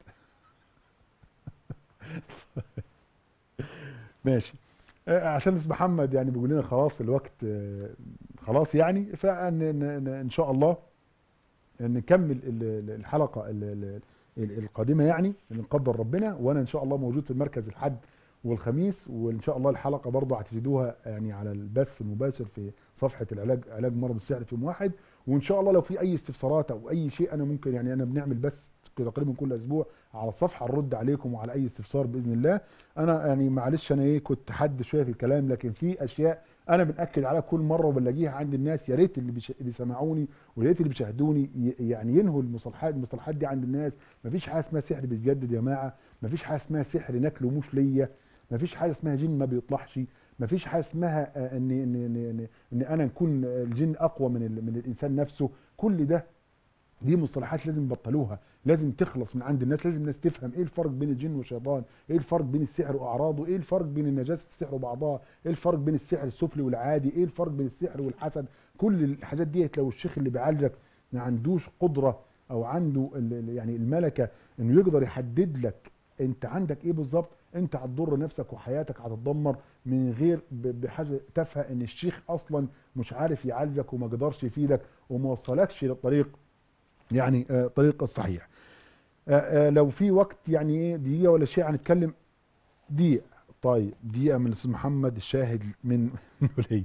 ماشي آه، عشان اسم محمد يعني بيقول لنا خلاص الوقت آه، خلاص يعني فان شاء الله نكمل ال- ال- الحلقه ال- ال- ال- القادمه يعني اللي نقدر ربنا وانا ان شاء الله موجود في المركز الحد والخميس وان شاء الله الحلقه برضه هتجدوها يعني على البث المباشر في صفحه العلاج علاج مرض السحر في يوم واحد وان شاء الله لو في اي استفسارات او اي شيء انا ممكن يعني انا بنعمل بث تقريبا كل اسبوع على الصفحه نرد عليكم وعلى اي استفسار باذن الله انا يعني معلش انا ايه كنت حد شويه في الكلام لكن في اشياء انا بناكد عليها كل مره وبلاقيها عند الناس يا ريت اللي بيش- بيسمعوني ويا ريت اللي بيشاهدوني ي- يعني ينهوا المصطلحات المصطلحات دي عند الناس مفيش حاجه اسمها سحر بيتجدد يا جماعه مفيش حاجه اسمها سحر ناكله مش ليا مفيش حاجه اسمها جن ما بيطلعش مفيش حاجه اسمها آه، ان ان ان, إن, إن انا نكون الجن اقوى من ال- من الانسان نفسه كل ده دي مصطلحات لازم يبطلوها لازم تخلص من عند الناس لازم الناس تفهم ايه الفرق بين الجن والشيطان ايه الفرق بين السحر واعراضه ايه الفرق بين النجاسه السحر وبعضها ايه الفرق بين السحر السفلي والعادي ايه الفرق بين السحر والحسد كل الحاجات ديت لو الشيخ اللي بيعالجك ما عندوش قدره او عنده ال- ال- يعني الملكه انه يقدر يحدد لك انت عندك ايه بالظبط انت هتضر نفسك وحياتك هتتدمر من غير ب- بحاجه تافهه ان الشيخ اصلا مش عارف يعالجك وما قدرش يفيدك وما وصلكش للطريق يعني آه، طريق الصحيح آه، آه، لو في وقت يعني ايه دقيقه ولا شيء هنتكلم دقيقه طيب دقيقه من الاستاذ محمد الشاهد من من ولي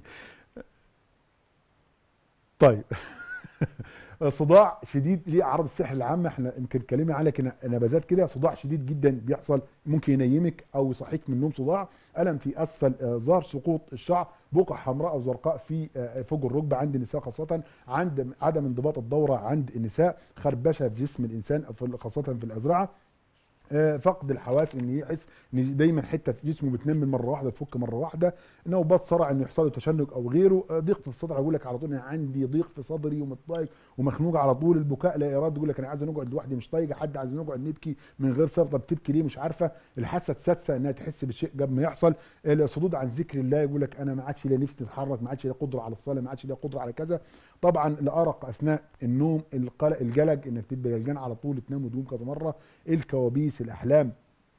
طيب صداع شديد ليه اعراض السحر العامه احنا يمكن اتكلمنا عليها كنا- نبذات كده صداع شديد جدا بيحصل ممكن ينيمك او يصحيك من النوم صداع الم في اسفل آه، ظهر سقوط الشعر بقع حمراء او زرقاء في آه، فوق الركبه عند النساء خاصه عند عدم انضباط الدوره عند النساء خربشه في جسم الانسان في- خاصه في الازرعه آه، فقد الحواس ان يحس ان دايما حته في جسمه بتنمل مره واحده تفك مره واحده نوبات صرع انه يحصل له تشنج او غيره آه، ضيق في الصدر يقول لك على طول انا عندي ضيق في صدري ومتضايق ومخنوق على طول البكاء لا اراد يقول لك انا عايز نقعد لوحدي مش طايقه حد عايز نقعد نبكي من غير سبب طب بتبكي ليه مش عارفه الحاسه السادسه انها تحس بالشيء قبل ما يحصل الصدود عن ذكر الله يقول لك انا ما عادش ليا نفسي تتحرك ما عادش ليا قدره على الصلاه ما عادش ليا قدره على كذا طبعا الارق اثناء النوم القلق الجلج انك تبقى جلجان على طول تنام وتقوم كذا مره الكوابيس الاحلام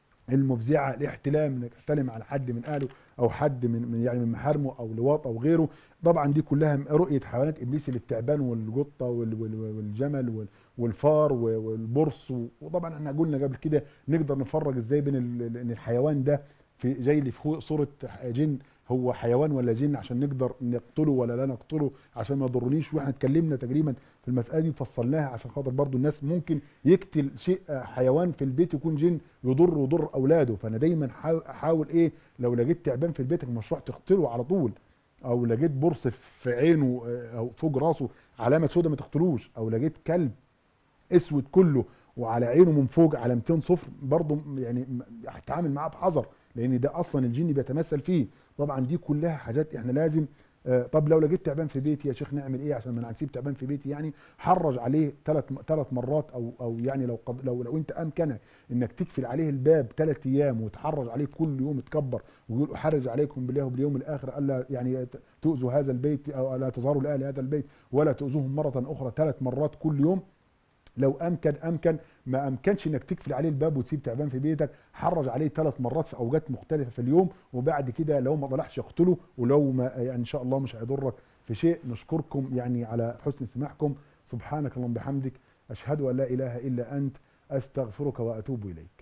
المفزعه الاحتلام انك تحتلم على حد من اهله او حد من من يعني من محارمه او لواط او غيره طبعا دي كلها رؤيه حيوانات ابليس اللي التعبان والقطه وال- وال- والجمل وال- والفار و- والبرص و- وطبعا احنا قلنا قبل كده نقدر نفرق ازاي بين ال- ان الحيوان ده في جاي لي في صوره جن هو حيوان ولا جن عشان نقدر نقتله ولا لا نقتله عشان ما يضرنيش واحنا اتكلمنا تقريبا في المساله دي وفصلناها عشان خاطر برضو الناس ممكن يقتل شيء آه، حيوان في البيت يكون جن يضر ويضر اولاده فانا دايما حاول, احاول ايه لو لقيت تعبان في بيتك مش روح تقتله على طول او لقيت برص في عينه آه، او فوق راسه علامه سوداء ما تقتلوش او لقيت كلب اسود كله وعلى عينه من فوق علامتين صفر برضه يعني م- هتعامل معاه بحذر لان ده اصلا الجن بيتمثل فيه طبعا دي كلها حاجات احنا لازم آه، طب لو لقيت تعبان في بيتي يا شيخ نعمل ايه عشان ما نسيب تعبان في بيتي يعني حرج عليه ثلاث ثلاث مرات او او يعني لو قد لو لو انت امكنك انك تقفل عليه الباب ثلاث ايام وتحرج عليه كل يوم تكبر ويقول احرج عليكم بالله وباليوم الاخر الا يعني ت- تؤذوا هذا البيت او لا تظهروا لاهل هذا البيت ولا تؤذوهم مره اخرى ثلاث مرات كل يوم لو امكن امكن ما امكنش انك تقفل عليه الباب وتسيب تعبان في بيتك حرج عليه ثلاث مرات في اوقات مختلفه في اليوم وبعد كده لو ما طلعش اقتله ولو ما يعني ان شاء الله مش هيضرك في شيء نشكركم يعني على حسن استماعكم سبحانك اللهم بحمدك اشهد ان لا اله الا انت استغفرك واتوب اليك